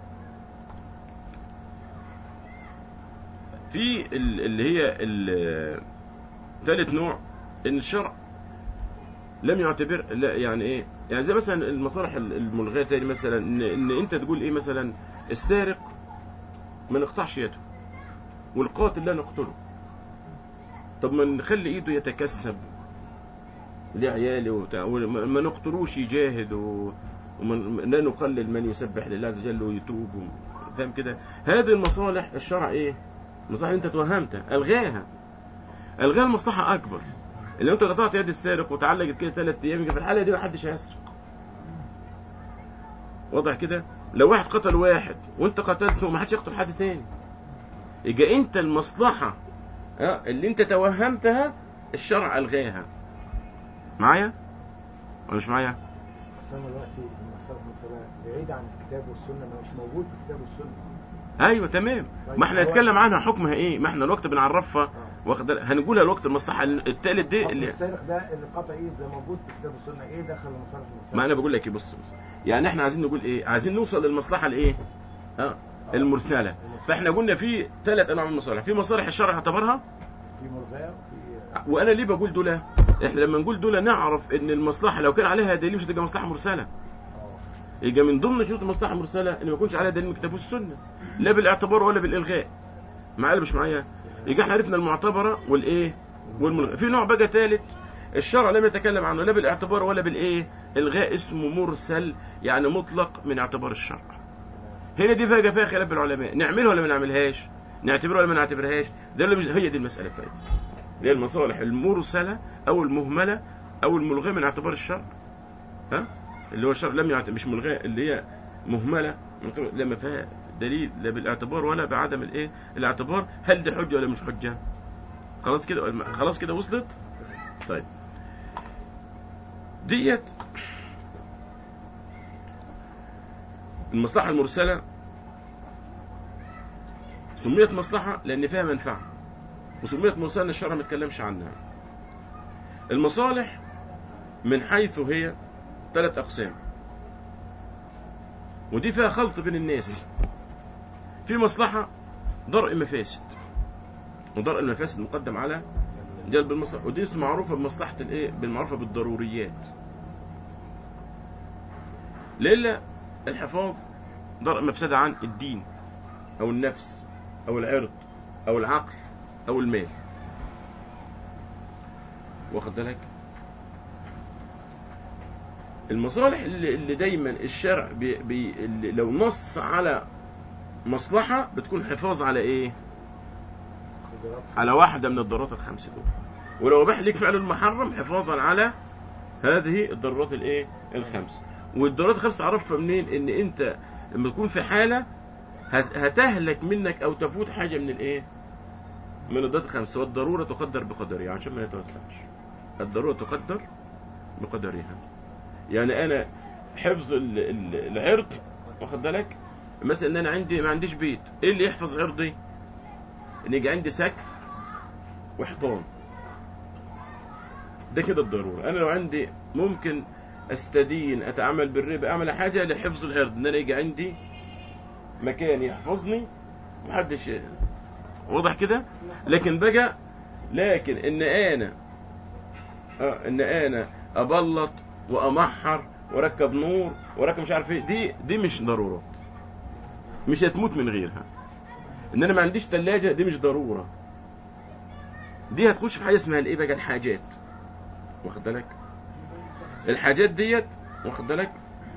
في ال- اللي هي ال- ثالث نوع ان الشرع لم يعتبر لا يعني ايه يعني زي مثلا المصالح ال- الملغاة تاني مثلا ان, ان انت تقول ايه مثلا السارق ما نقطعش يده والقاتل لا نقتله طب ما نخلي ايده يتكسب ليه عيالي وبتاع وما ما نقتلوش يجاهد و... ومن لا نقلل من يسبح لله عز وجل ويتوب و... فاهم كده هذه المصالح الشرع ايه المصالح اللي انت توهمتها الغاها الغاها المصلحه اكبر اللي انت قطعت يد السارق وتعلقت كده ثلاث ايام يبقى في الحاله دي ما حدش هيسرق واضح كده لو واحد قتل واحد وانت قتلته ما حدش يقتل حد تاني يبقى انت المصلحه اه، اللي انت توهمتها الشرع الغاها معايا ولا مش معايا بس انا دلوقتي المسألة مثلا بعيد عن الكتاب والسنة ما مش موجود في الكتاب والسنة ايوه تمام ما احنا نتكلم عنها حكمها ايه ما احنا الوقت بنعرفها اه واخد بالك؟ هنقولها الوقت المصلحه الثالث دي حكم اللي السارق ده اللي قطع ايد ده موجود في الكتاب والسنة ايه دخل المصالح المسألة ما انا بقول لك ايه بص بص يعني احنا عايزين نقول ايه عايزين نوصل للمصلحه الايه اه المرسله فاحنا قلنا في ثلاث انواع من المصالح في مصالح الشرع اعتبرها في ملغاة وفي وانا ليه بقول دول احنا لما نقول دول نعرف ان المصلحه لو كان عليها دليل مش هتبقى مصلحه مرسله اه يبقى من ضمن شروط المصلحه المرسله ان ما يكونش عليها دليل من الكتاب والسنه لا بالاعتبار ولا بالالغاء معايا ولا مش معايا يبقى احنا عرفنا المعتبره والايه والملغى في نوع بقى ثالث الشرع لم يتكلم عنه لا بالاعتبار ولا بالايه الغاء اسمه مرسل يعني مطلق من اعتبار الشرع هنا دي فيها فيها خلاف بين العلماء نعملها ولا ما نعملهاش نعتبرها ولا ما نعتبرهاش ده اللي مش هي دي المساله بتاعتنا اللي هي المصالح المرسله او المهمله او الملغاه من اعتبار الشرع ها اللي هو الشرع لم يعتبر مش ملغاه اللي هي مهمله من قبل لما فيها دليل لا بالاعتبار ولا بعدم الايه الاعتبار هل دي حجه ولا مش حجه خلاص كده خلاص كده وصلت طيب ديت المصلحة المرسلة سميت مصلحة لأن فيها منفعة وسميت مرسلة لأن الشرع ما اتكلمش عنها المصالح من حيث هي ثلاث أقسام ودي فيها خلط بين الناس في مصلحة درء مفاسد ودرء المفاسد مقدم على جلب المصلحة ودي اسمها معروفة بمصلحة الايه بالمعروفة بالضروريات لإلا الحفاظ درء مفسدة عن الدين أو النفس أو العرض أو العقل أو المال واخد بالك المصالح اللي, اللي دايما الشرع بي بي اللي لو نص على مصلحة بتكون حفاظ على ايه قدرات على واحدة من الضرورات الخمس دول ولو اباح لك فعل المحرم حفاظا على هذه الضرورات الايه الخمس والضرورات الخمس تعرفها منين ان انت لما تكون في حالة هت- هتهلك منك او تفوت حاجة من الايه من الضرورات الخمس والضرورة تقدر بقدرها عشان ما يتوسعش الضرورة تقدر بقدرها يعني انا حفظ ال- ال- العرض واخد بالك مثلا ان انا عندي ما عنديش بيت ايه اللي يحفظ عرضي ان يجي عندي سقف وحيطان ده كده الضروره انا لو عندي ممكن استدين اتعامل بالربا اعمل حاجه لحفظ العرض ان انا يجي عندي مكان يحفظني محدش واضح كده لكن بقى لكن ان انا اه ان انا ابلط وامحر واركب نور واركب مش عارف ايه دي دي مش ضرورات مش هتموت من غيرها ان انا ما عنديش ثلاجه دي مش ضروره دي هتخش في حاجه اسمها الايه بقى الحاجات واخد بالك الحاجات ديت واخد بالك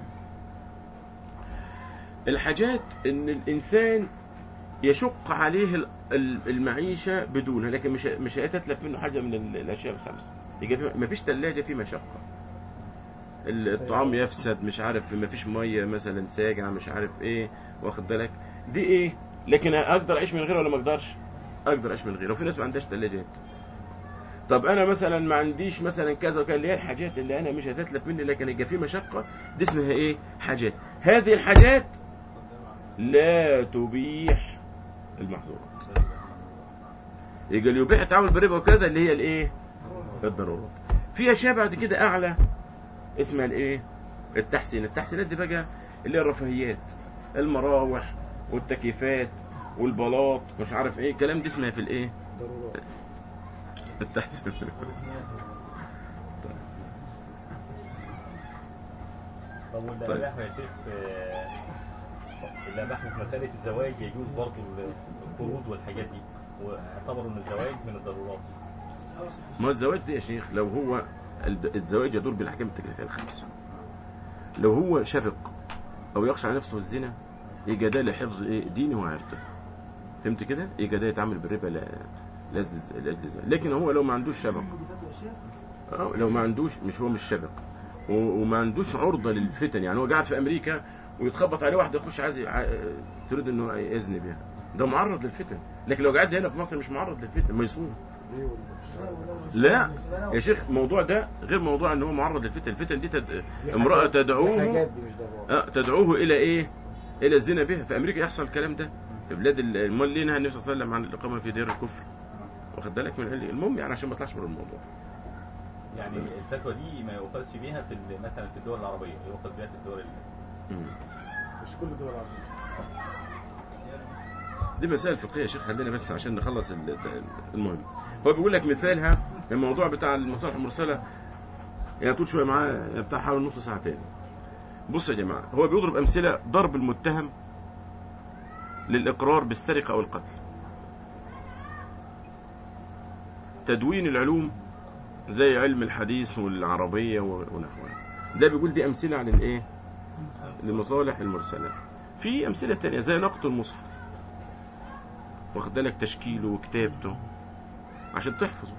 الحاجات ان الانسان يشق عليه ال- ال- المعيشه بدونها لكن مش مش هتتلف منه حاجه من ال- الاشياء الخمسه يبقى في- مفيش ثلاجه في مشقه ال- الطعام يفسد مش عارف مفيش ميه مثلا ساجعه مش عارف ايه واخد بالك دي ايه لكن اقدر اعيش من غيرها ولا ما اقدرش اقدر اعيش من غيرها وفي ناس ما عندهاش ثلاجات طب انا مثلا ما عنديش مثلا كذا وكذا اللي هي الحاجات اللي انا مش هتتلف مني لكن يبقى في مشقه دي اسمها ايه حاجات هذه الحاجات لا تبيح المحظورات يبقى اللي يبيح التعامل بالربا وكذا اللي هي الايه الضرورات في اشياء بعد كده اعلى اسمها الايه التحسين التحسينات دي بقى اللي هي الرفاهيات المراوح والتكييفات والبلاط مش عارف ايه الكلام دي اسمها في الايه ضرورات التحسين طب والاباح يا شيخ آه، الاباح في مساله الزواج يجوز برضه القروض والحاجات دي واعتبروا ان الزواج من الضرورات ما هو الزواج ده يا شيخ لو هو الد- الزواج يدور بالاحكام التكليفيه الخمسه لو هو شفق او يخشى على نفسه الزنا يبقى ده لحفظ ايه دينه وعرضه فهمت كده يبقى ده يتعامل بالربا لا لاجل لاجل الزنا. لكن هو لو ما عندوش شبق آه، لو ما عندوش مش هو مش شبق و- وما عندوش عرضه للفتن يعني هو قاعد في امريكا ويتخبط عليه واحده يخش عايز ع- تريد انه يزني بها ده معرض للفتن لكن لو قاعد هنا في مصر مش معرض للفتن ما يصوم ليه ولا لا يا شيخ الموضوع ده غير موضوع ان هو معرض للفتن الفتن دي تد... دي امرأة حاجات- دي تدعوه حاجات دي مش ضرورات آه تدعوه الى ايه الى الزنا بها في امريكا يحصل الكلام ده في بلاد ال- امال ليه نهى النبي صلى الله عليه وسلم عن الاقامه في دير الكفر واخد بالك من ال- المهم يعني عشان ما اطلعش من الموضوع يعني الفتوى دي ما يؤخذش بيها في ال- مثلا في الدول العربيه يؤخذ بيها في الدول ال- مم. مش كل دول العربية دي مسائل فقهيه يا شيخ خلينا بس عشان نخلص ال- ال- المهم هو بيقول لك مثالها الموضوع بتاع المصالح المرسله يعني طول شويه معاه يعني بتاع حوالي نص ساعتين بص يا جماعه هو بيضرب امثله ضرب المتهم للاقرار بالسرقه او القتل تدوين العلوم زي علم الحديث والعربيه و- ونحوها ده بيقول دي امثله عن الايه للمصالح المرسله في امثله تانية زي نقط المصحف واخد بالك تشكيله وكتابته عشان تحفظه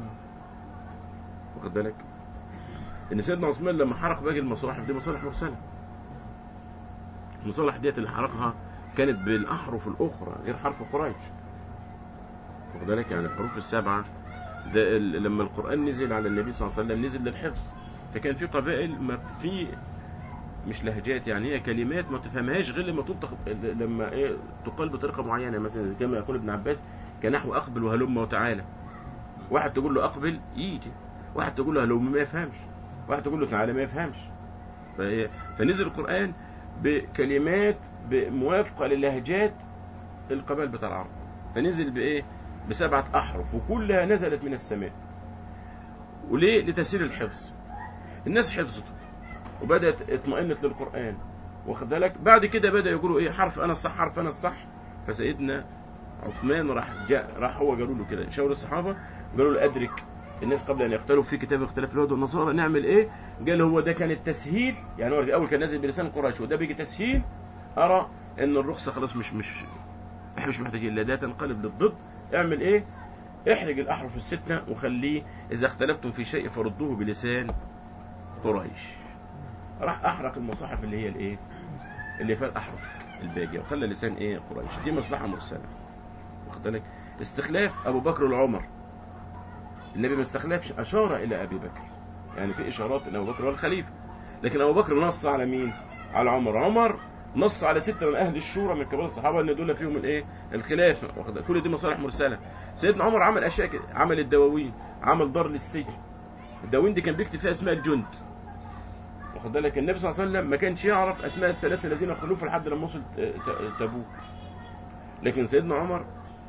واخد بالك ان سيدنا عثمان لما حرق باقي المصاحف دي مصالح مرسله المصالح ديت اللي حرقها كانت بالاحرف الاخرى غير حرف قريش واخد بالك يعني الحروف السبعه ده ال- لما القران نزل على النبي صلى الله عليه وسلم نزل للحفظ فكان في قبائل ما في مش لهجات يعني هي كلمات ما تفهمهاش غير لما تنطق لما ايه تقال بطريقه معينه مثلا كما يقول ابن عباس كنحو اقبل وهلم وتعالى واحد تقول له اقبل يجي واحد تقول له هلم ما يفهمش واحد تقول له تعالى ما يفهمش فهي فنزل القران بكلمات موافقه للهجات القبائل بتاع العرب فنزل بايه بسبعه احرف وكلها نزلت من السماء وليه لتسهيل الحفظ الناس حفظته وبدات اطمئنت للقران واخد بالك بعد كده بدا يقولوا ايه حرف انا الصح حرف انا الصح فسيدنا عثمان راح جاء راح هو قالوا له كده شاور الصحابه قالوا له ادرك الناس قبل ان يختلفوا في كتاب اختلاف اليهود والنصارى نعمل ايه؟ قال هو ده كان التسهيل يعني هو الاول كان نازل بلسان قريش وده بيجي تسهيل ارى ان الرخصه خلاص مش مش احنا مش محتاجين لا ده تنقلب للضد اعمل ايه؟ احرج الاحرف السته وخليه اذا اختلفتم في شيء فردوه بلسان قريش راح احرق المصاحف اللي هي الايه؟ اللي فيها الاحرف الباقيه وخلى لسان ايه قريش دي مصلحه مرسله واخد بالك استخلاف ابو بكر وعمر النبي ما استخلفش اشار الى ابي بكر يعني في اشارات ان ابو بكر هو الخليفه لكن ابو بكر نص على مين على عمر عمر نص على ستة من اهل الشورى من كبار الصحابه ان دول فيهم الايه الخلافه واخد بالك؟ كل دي مصالح مرسله سيدنا عمر عمل اشياء كده عمل الدواوين عمل دار للسجن الدواوين دي كان بيكتب فيها اسماء الجند واخد بالك النبي صلى الله عليه وسلم ما كانش يعرف اسماء الثلاثه الذين خلفوا لحد لما وصل ت- ت- تبوك لكن سيدنا عمر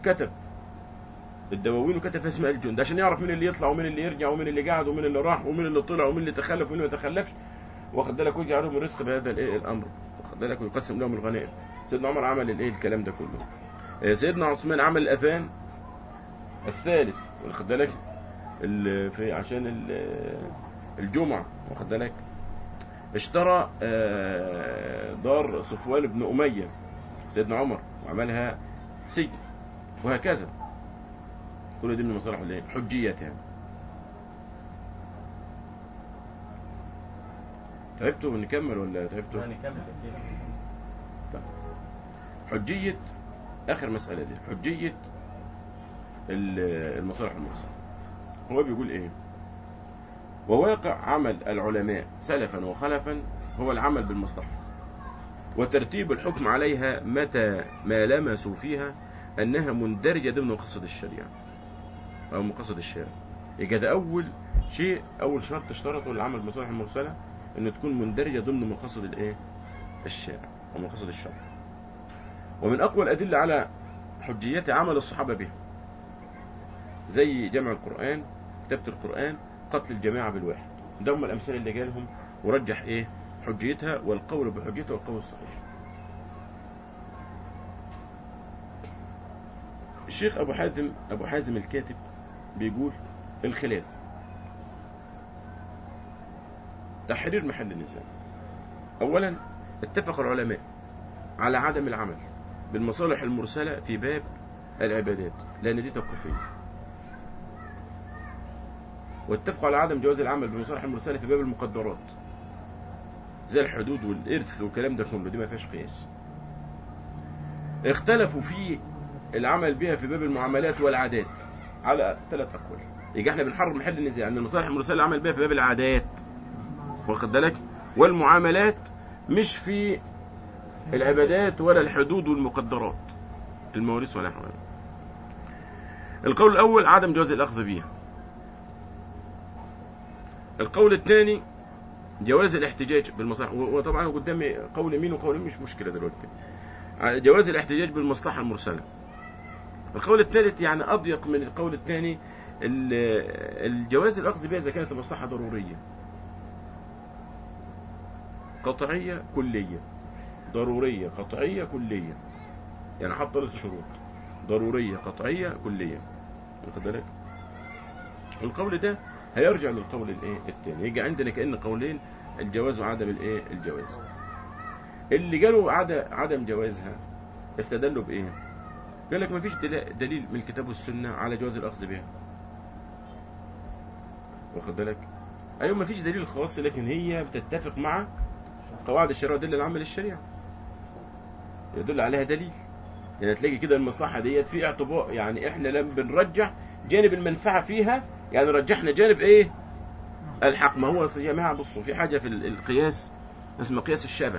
كتب الدواوين وكتب فيها اسماء الجند عشان يعرف مين اللي يطلع ومين اللي يرجع ومين اللي قعد ومين اللي راح ومين اللي طلع ومين اللي تخلف ومين اللي ما تخلفش واخد بالك ويجعل لهم الرزق بهذا الايه الامر واخد بالك ويقسم لهم الغنائم سيدنا عمر عمل الايه الكلام ده كله آه، سيدنا عثمان عمل الاذان الثالث واخد بالك ال- في عشان ال- الجمعه واخد بالك اشترى آه، دار صفوان بن اميه سيدنا عمر وعملها سجن وهكذا كل دي من مصالح الايه حجية يعني تعبتوا نكمل ولا تعبتوا يعني نكمل يا شيخ حجية آخر مسألة دي حجية ال- المصالح المرسلة هو بيقول إيه وواقع عمل العلماء سلفا وخلفا هو العمل بالمصلحة وترتيب الحكم عليها متى ما لمسوا فيها أنها مندرجة ضمن مقاصد الشريعة أو مقاصد الشارع يبقى ده أول شيء أول شرط اشترطه للعمل بالمصالح المرسلة أن تكون مندرجة ضمن مقاصد الإيه؟ الشارع أو مقاصد الشرع ومن أقوى الأدلة على حجية عمل الصحابة بها زي جمع القرآن كتابة القرآن قتل الجماعة بالواحد ده هم الأمثال اللي جالهم ورجح إيه حجيتها والقول بحجيتها والقول الصحيح الشيخ أبو حازم أبو حازم الكاتب بيقول الخلاف تحرير محل النزاع أولا اتفق العلماء على عدم العمل بالمصالح المرسلة في باب العبادات لأن دي توقيفية واتفقوا على عدم جواز العمل بالمصالح المرسلة في باب المقدرات زي الحدود والإرث والكلام ده كله دي ما فيهاش قياس اختلفوا في العمل بها في باب المعاملات والعادات على ثلاث أقوال يبقى احنا بنحرر محل النزاع ان المصالح المرسلة العمل بها في باب العادات واخد بالك والمعاملات مش في العبادات ولا الحدود والمقدرات المواريث ولا حوالي القول الأول عدم جواز الأخذ بها القول الثاني جواز الاحتجاج بالمصالح وطبعا قدامي قول يمين وقول يمين مش مشكلة دلوقتي جواز الاحتجاج بالمصلحة المرسلة القول الثالث يعني أضيق من القول الثاني ال- الجواز الأخذ بها إذا كانت المصلحة ضرورية قطعية كلية ضرورية قطعية كلية يعني حط ثلاث شروط ضرورية قطعية كلية واخد بالك القول ده هيرجع للقول الايه الثاني يجي عندنا كأن قولين الجواز وعدم الايه الجواز اللي قالوا عد- عدم جوازها استدلوا بايه قال لك ما فيش دليل من الكتاب والسنة على جواز الأخذ بها واخد بالك ايوه ما فيش دليل خاص لكن هي بتتفق مع قواعد الشريعة ودل العامة للشريعة يدل عليها دليل يعني تلاقي كده المصلحة ديت في اعتبار يعني احنا لما بنرجح جانب المنفعة فيها يعني رجحنا جانب ايه الحق ما هو يا جماعة بصوا في حاجة في ال- القياس اسمه قياس الشبه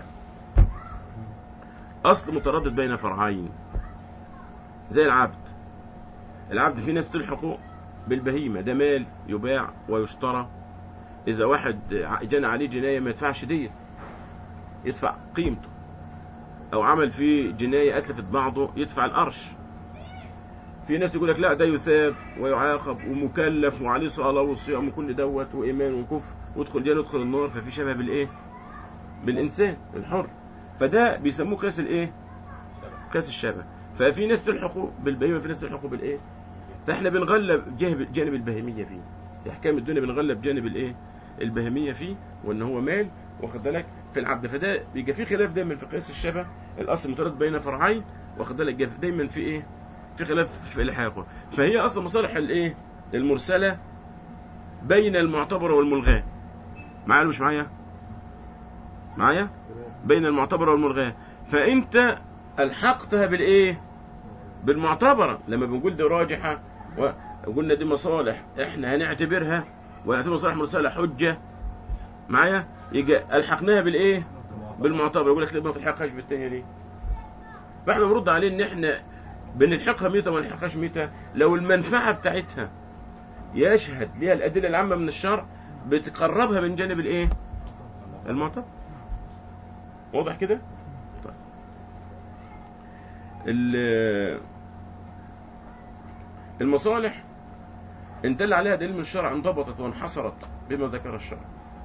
اصل متردد بين فرعين زي العبد العبد في ناس تلحقه بالبهيمة ده مال يباع ويشترى إذا واحد جنى عليه جناية ما يدفعش دية يدفع قيمته أو عمل فيه جناية أتلفت بعضه يدفع القرش في ناس يقول لك لا ده يثاب ويعاقب ومكلف وعليه صلاة وصيام وكل دوت وإيمان وكفر ويدخل جنة ويدخل النار ففي شبه بالإيه؟ بالإنسان الحر فده بيسموه قياس الإيه؟ قياس الشبه ففي ناس تلحقوا بالبهيمة في ناس تلحقوا بالإيه؟ فإحنا بنغلب جانب جانب البهيمية فيه في أحكام الدنيا بنغلب جانب الإيه؟ البهيمية فيه وإن هو مال واخد بالك في العبد فده بيبقى في خلاف دايما في قياس الشبه الأصل متردد بين فرعين واخد بالك جا- دايما في إيه؟ في خلاف في الحاقه فهي أصلا مصالح الإيه؟ المرسلة بين المعتبرة والملغاة معايا ولا مش معايا؟ معايا؟ بين المعتبرة والملغاة فأنت ألحقتها بالإيه؟ بالمعتبرة لما بنقول دي راجحة وقلنا دي مصالح احنا هنعتبرها ونعتبر مصالح مرسلة حجة معايا يجي ألحقناها بالإيه؟ بالمعتبرة يقول لك ليه ما تلحقهاش بالتانية دي؟ فاحنا بنرد عليه ان احنا بنلحقها ميتة وما نلحقهاش ميتة لو المنفعة بتاعتها يشهد ليها الأدلة العامة من الشرع بتقربها من جانب الإيه؟ المعتبر واضح كده؟ طيب ال- المصالح ان دل عليها دليل من الشرع انضبطت وانحصرت بما ذكر الشرع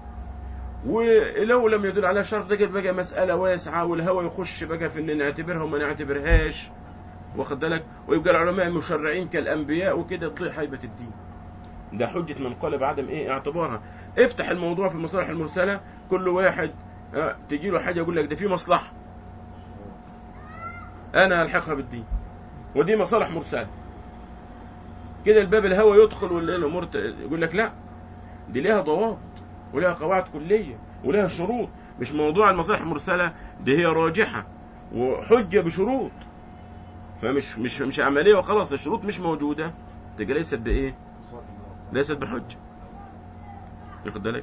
ولو لم يدل عليها شرع ده بقى مسألة واسعة والهوى يخش بقى في ان نعتبرها وما نعتبرهاش واخد بالك ويبقى العلماء مشرعين كالانبياء وكده تضيع هيبة الدين ده حجة من قال بعدم ايه اعتبارها افتح الموضوع في المصالح المرسلة كل واحد اه تجي له حاجة يقول لك ده في مصلحة انا الحقها بالدين ودي مصالح مرسلة كده الباب الهوى يدخل ولا الامور ت- يقول لك لا دي ليها ضوابط ولها قواعد كلية ولها شروط مش موضوع المصالح المرسلة دي هي راجحة وحجة بشروط فمش مش مش عملية وخلاص الشروط مش موجودة تبقى ليست بإيه؟ ليست بحجة واخد بالك؟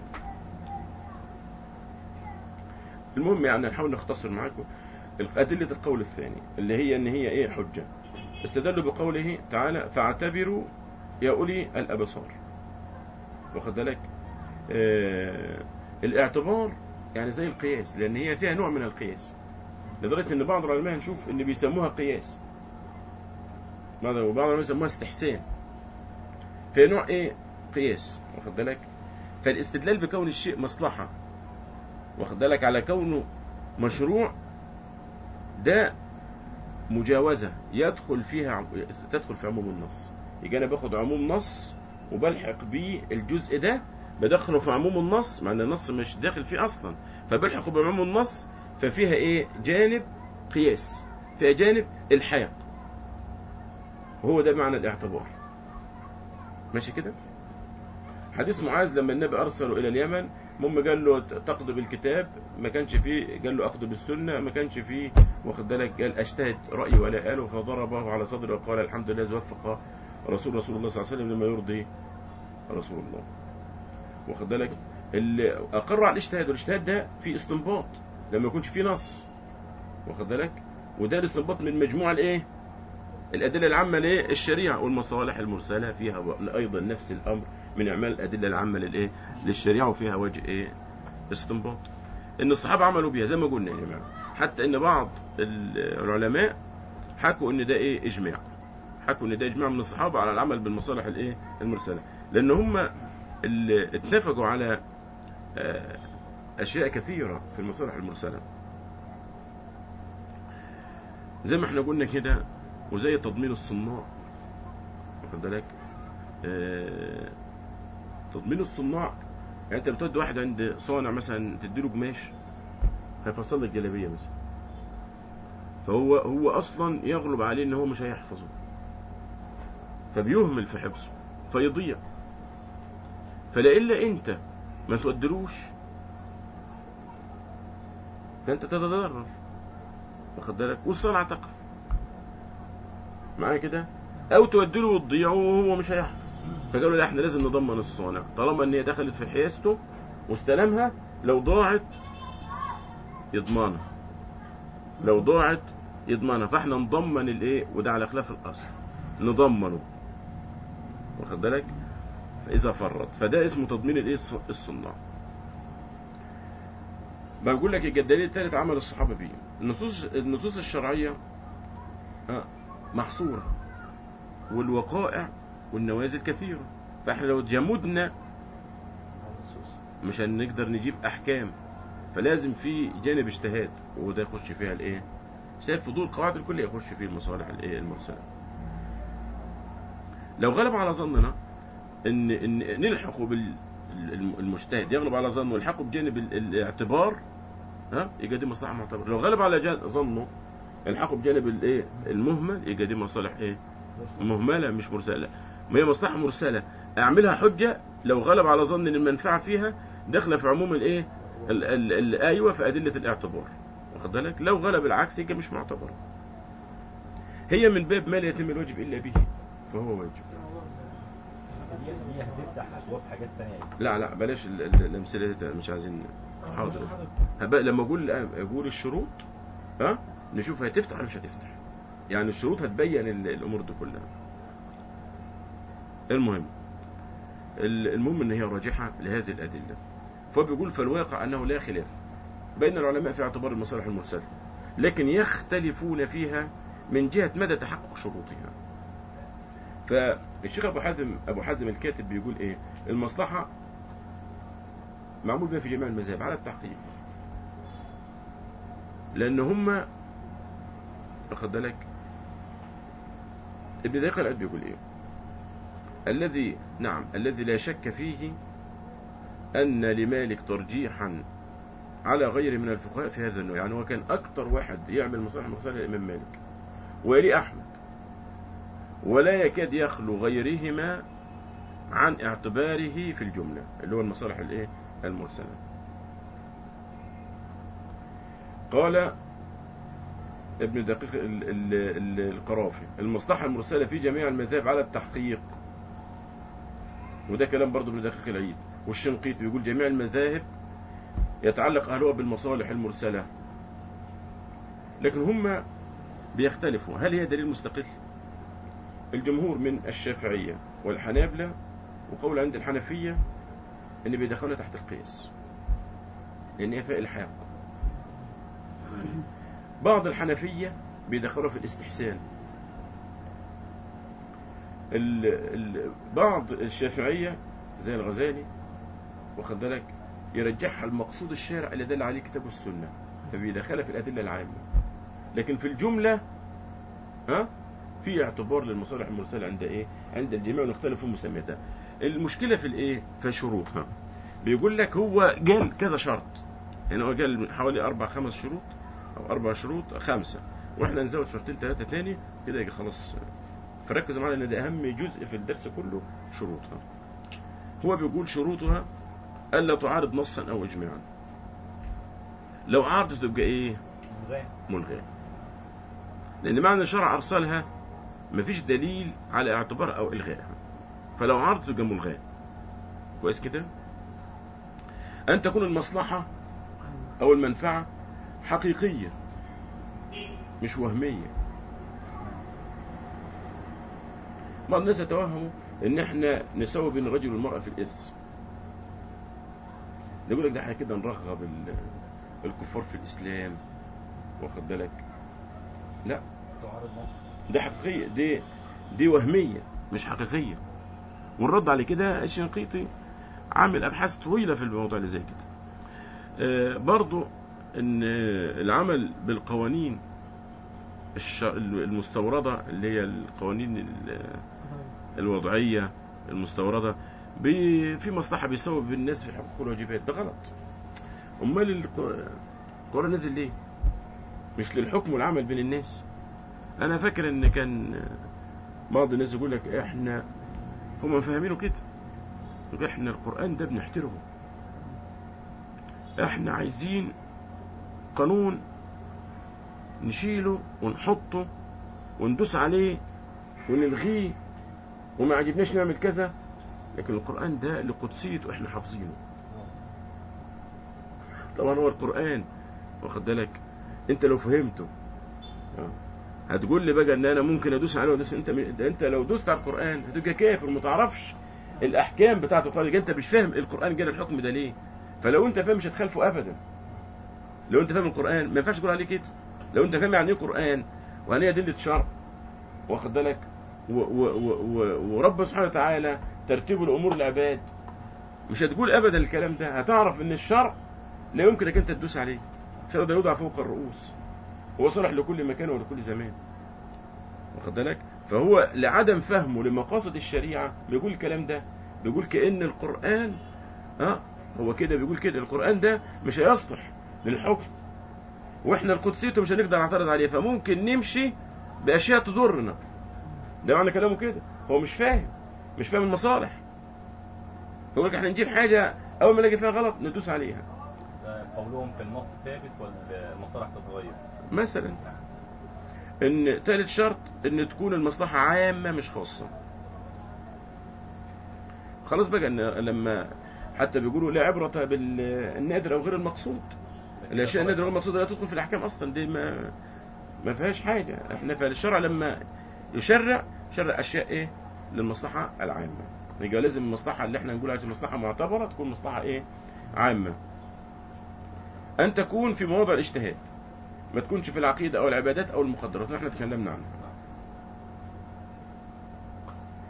المهم يعني نحاول نختصر معاكم أدلة القول الثاني اللي هي إن هي إيه حجة استدلوا بقوله تعالى فاعتبروا يا أولي الأبصار واخد بالك؟ آه الاعتبار يعني زي القياس لأن هي فيها نوع من القياس لدرجة إن بعض العلماء نشوف إن بيسموها قياس بعض وبعض العلماء يسموها استحسان في نوع إيه قياس واخد بالك فالاستدلال بكون الشيء مصلحة واخد بالك على كونه مشروع ده مجاوزة يدخل فيها تدخل في عموم النص يجي أنا باخد عموم نص وبلحق بيه الجزء ده بدخله في عموم النص مع ان النص مش داخل فيه اصلا فبلحقه بعموم النص ففيها ايه جانب قياس فيها جانب الحاق وهو ده معنى الاعتبار ماشي كده حديث معاذ لما النبي ارسله الى اليمن المهم قال له تقضي بالكتاب ما كانش فيه قال له اقضي بالسنه ما كانش فيه واخد بالك قال اجتهد رايي ولا قاله فضربه على صدره وقال الحمد لله الذي وفق رسول رسول الله صلى الله عليه وسلم لما يرضي رسول الله واخد بالك اللي اقر على الاجتهاد والاجتهاد ده في استنباط لما يكونش في نص واخد بالك وده الاستنباط من مجموع الايه الادله العامه لايه الشريعه والمصالح المرسله فيها ايضا نفس الامر من اعمال الادله العامه للايه للشريعه وفيها وجه ايه استنباط ان الصحابه عملوا بيها زي ما قلنا يا جماعه حتى ان بعض العلماء حكوا ان ده ايه اجماع حكوا ان ده اجماع من الصحابه على العمل بالمصالح الايه المرسله لان هم اللي اتفقوا على أشياء كثيرة في المصالح المرسلة زي ما احنا قلنا كده وزي تضمين الصناع واخد بالك اه تضمين الصناع يعني انت بتودي واحد عند صانع مثلا تديله قماش هيفصل لك جلابيه مثلا فهو هو اصلا يغلب عليه ان هو مش هيحفظه فبيهمل في حفظه فيضيع فلإلا انت ما تودلوش فانت تتضرر واخد بالك والصنعة تقف معايا كده او تودله وتضيعه وهو مش هيحفظ فقالوا لا احنا لازم نضمن الصانع طالما ان هي دخلت في حيازته واستلمها لو ضاعت يضمنها لو ضاعت يضمنها فاحنا نضمن الايه وده على خلاف الاصل نضمنه واخد بالك فإذا فرط فده اسمه تضمين الايه الصناع بقول لك الدليل الثالث عمل الصحابة بيه النصوص النصوص الشرعية محصورة والوقائع والنوازل كثيرة فاحنا لو جمدنا مش هنقدر نجيب احكام فلازم في جانب اجتهاد وده يخش فيها الايه شايف فضول القواعد الكلية يخش فيه المصالح الايه المرسله لو غلب على ظننا ان ان نلحقه بالمجتهد يغلب على ظنه ويلحقه بجانب الاعتبار ها يبقى دي مصلحه معتبره لو غلب على ظنه يلحقه بجانب الايه المهمل يبقى دي مصالح ايه مهمله مش مرسله ما هي مصلحه مرسله اعملها حجه لو غلب على ظن ان المنفعه فيها داخله في عموم الايه ايوه في ادله الاعتبار واخد بالك لو غلب العكس يبقى مش معتبره هي من باب ما لا يتم الواجب الا به فهو واجب دي هتفتح ابواب حاجات ثانيه لا لا بلاش الامثله دي مش عايزين حاضر هبقى لما اقول اقول الشروط ها نشوف هتفتح ولا مش هتفتح يعني الشروط هتبين الامور دي كلها المهم المهم ان هي راجحه لهذه الادله فبيقول فالواقع انه لا خلاف بين العلماء في اعتبار المصالح المرسله لكن يختلفون فيها من جهه مدى تحقق شروطها فالشيخ ابو حازم ابو حازم الكاتب بيقول ايه المصلحه معمول بها في جميع المذاهب على التحقيق لان هم واخد بالك ابن دقيق العيد بيقول ايه الذي نعم الذي لا شك فيه ان لمالك ترجيحا على غيره من الفقهاء في هذا النوع يعني هو كان اكتر واحد يعمل مصالح مصالح الامام مالك ويلي احمد ولا يكاد يخلو غيرهما عن اعتباره في الجمله اللي هو المصالح الايه المرسله قال ابن دقيق ال- ال- ال- القرافي المصلحة المرسلة في جميع المذاهب على التحقيق وده كلام برضه ابن دقيق العيد والشنقيط بيقول جميع المذاهب يتعلق أهلها بالمصالح المرسلة لكن هم بيختلفوا هل هي دليل مستقل الجمهور من الشافعية والحنابلة وقول عند الحنفية ان بيدخلها تحت القياس لان هي فيها الحاق بعض الحنفية بيدخلوا في الاستحسان ال ال بعض الشافعية زي الغزالي واخد بالك يرجحها المقصود الشارع اللي دل عليه كتاب السنة فبيدخلها في الأدلة العامة لكن في الجملة ها في اعتبار للمصالح المرسلة عند ايه عند الجميع ونختلف في مسمياتها المشكلة في الايه في شروطها بيقول لك هو قال كذا شرط يعني هو قال حوالي أربع خمس شروط أو أربع شروط خمسة وإحنا نزود شرطين ثلاثة تاني كده يجي خلاص فركزوا معانا إن ده أهم جزء في الدرس كله شروطها هو بيقول شروطها ألا تعارض نصا أو إجماعا لو عارضت تبقى إيه ملغاه ملغاة لأن معنى الشرع أرسلها مفيش دليل على اعتبار أو إلغائها فلو عارضت تبقى ملغاة كويس كده أن تكون المصلحة أو المنفعة حقيقية مش وهمية بعض الناس يتوهموا ان احنا نسوي بين الرجل والمرأة في الإرث يقول لك ده احنا كده نرغب ال- الكفار في الإسلام واخد بالك لا تعارض نص ده حقيقية دي دي وهمية مش حقيقية والرد على كده الشنقيطي عامل أبحاث طويلة في الموضوع اللي زي كده آه، برضو ان العمل بالقوانين الش- المستوردة اللي هي القوانين ال- الوضعية المستوردة بي- في مصلحة بيسوي بالناس في الحقوق والواجبات ده غلط امال الق- القرآن نزل ليه مش للحكم والعمل بين الناس انا فاكر ان كان بعض الناس يقول لك احنا هم فاهمينه كده يقول احنا القرآن ده بنحترمه احنا عايزين قانون نشيله ونحطه وندوس عليه ونلغيه وما عجبناش نعمل كذا لكن القرآن ده لقدسيته احنا حافظينه طبعا هو القرآن واخد بالك انت لو فهمته آه. هتقول لي بقى ان انا ممكن ادوس عليه وادوس انت ده انت لو دوست على القرآن هتبقى كافر ما تعرفش الاحكام بتاعت القرآن يبقى انت مش فاهم القرآن جاب الحكم ده ليه فلو انت فاهم مش هتخالفه ابدا لو انت فاهم القرآن ما ينفعش تقول عليه كده لو انت فاهم يعني ايه قرآن ويعني ايه ادله شرع واخد بالك و- و- و- و- ورب سبحانه وتعالى ترتيب الامور العباد مش هتقول ابدا الكلام ده هتعرف ان الشرع لا يمكن انك انت تدوس عليه الشرع ده يوضع فوق الرؤوس هو صالح لكل مكان ولكل زمان واخد بالك فهو لعدم فهمه لمقاصد الشريعه بيقول الكلام ده بيقول كأن القرآن ها هو كده بيقول كده القرآن ده مش هيصلح للحكم واحنا القدسيته مش هنقدر نعترض عليه فممكن نمشي باشياء تضرنا ده معنى كلامه كده هو مش فاهم مش فاهم المصالح يقول لك احنا نجيب حاجه اول ما نلاقي فيها غلط ندوس عليها ده قولهم في النص ثابت ولا المصالح تتغير مثلا ان ثالث شرط ان تكون المصلحه عامه مش خاصه خلاص بقى ان لما حتى بيقولوا لا عبرة بالنادر او غير المقصود الاشياء النادرة غير المقصودة لا تدخل في الاحكام اصلا دي ما ما فيهاش حاجة احنا فالشرع لما يشرع شرع اشياء ايه للمصلحة العامة يبقى لازم المصلحة اللي احنا نقول عليها مصلحة معتبرة تكون مصلحة ايه عامة ان تكون في مواضع الاجتهاد ما تكونش في العقيدة او العبادات او المخدرات احنا تكلمنا عنها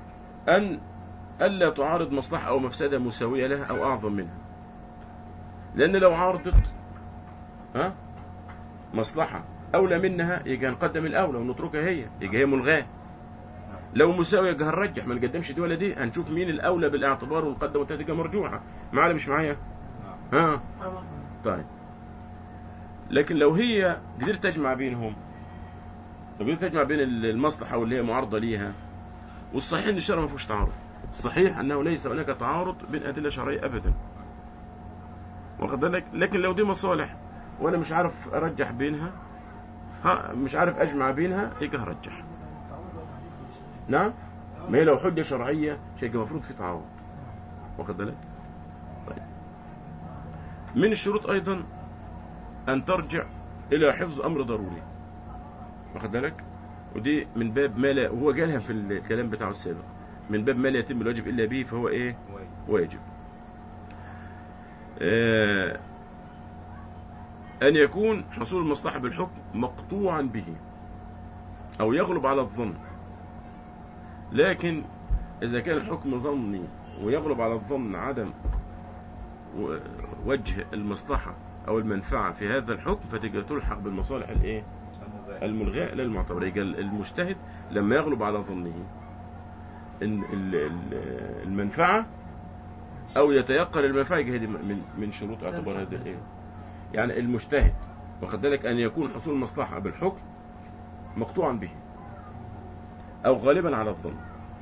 أن ألا تعارض مصلحة أو مفسدة مساوية لها أو أعظم منها لأن لو عارضت ها مصلحة أولى منها يجي هنقدم الأولى ونتركها هي يجي هي ملغاة لو مساوية يجي هنرجح ما نقدمش دي ولا دي هنشوف مين الأولى بالاعتبار ونقدم والتانية تبقى مرجوحة معايا ولا مش معايا ها طيب لكن لو هي قدرت تجمع بينهم لو قدرت تجمع بين المصلحة واللي هي معارضة ليها والصحيح ان الشرع ما فيهوش تعارض الصحيح انه ليس هناك تعارض بين ادله شرعيه ابدا واخد بالك لكن لو دي مصالح وانا مش عارف ارجح بينها ها مش عارف اجمع بينها يبقى هرجح نعم ما هي لو حجه شرعيه شيء المفروض في تعارض واخد بالك طيب من الشروط ايضا ان ترجع الى حفظ امر ضروري واخد بالك ودي من باب ما لا وهو قالها في الكلام بتاعه السابق من باب ما لا يتم الواجب الا به فهو ايه واجب آه ان يكون حصول المصلحه بالحكم مقطوعا به او يغلب على الظن لكن اذا كان الحكم ظني ويغلب على الظن عدم و- وجه المصلحه او المنفعه في هذا الحكم فتجي تلحق بالمصالح الايه الملغاء لا المعتبر يبقى المجتهد لما يغلب على ظنه ان ال- ال- المنفعه او يتيقن المنفعه يبقى هذه من من شروط اعتبار هذا الايه يعني المجتهد واخد بالك ان يكون حصول المصلحه بالحكم مقطوعا به او غالبا على الظن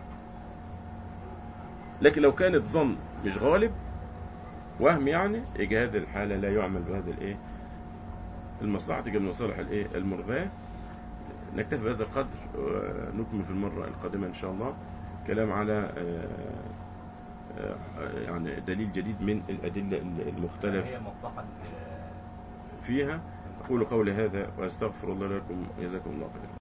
لكن لو كانت ظن مش غالب وهم يعني يبقى هذه الحاله لا يعمل بهذا الايه المصلحه تجي من مصالح الايه المرغاه نكتفي بهذا القدر ونكمل في المره القادمه ان شاء الله كلام على آه، آه، يعني دليل جديد من الادله المختلف هي المصلحة ال- فيها أقول قولي هذا وأستغفر الله لكم جزاكم الله خيرا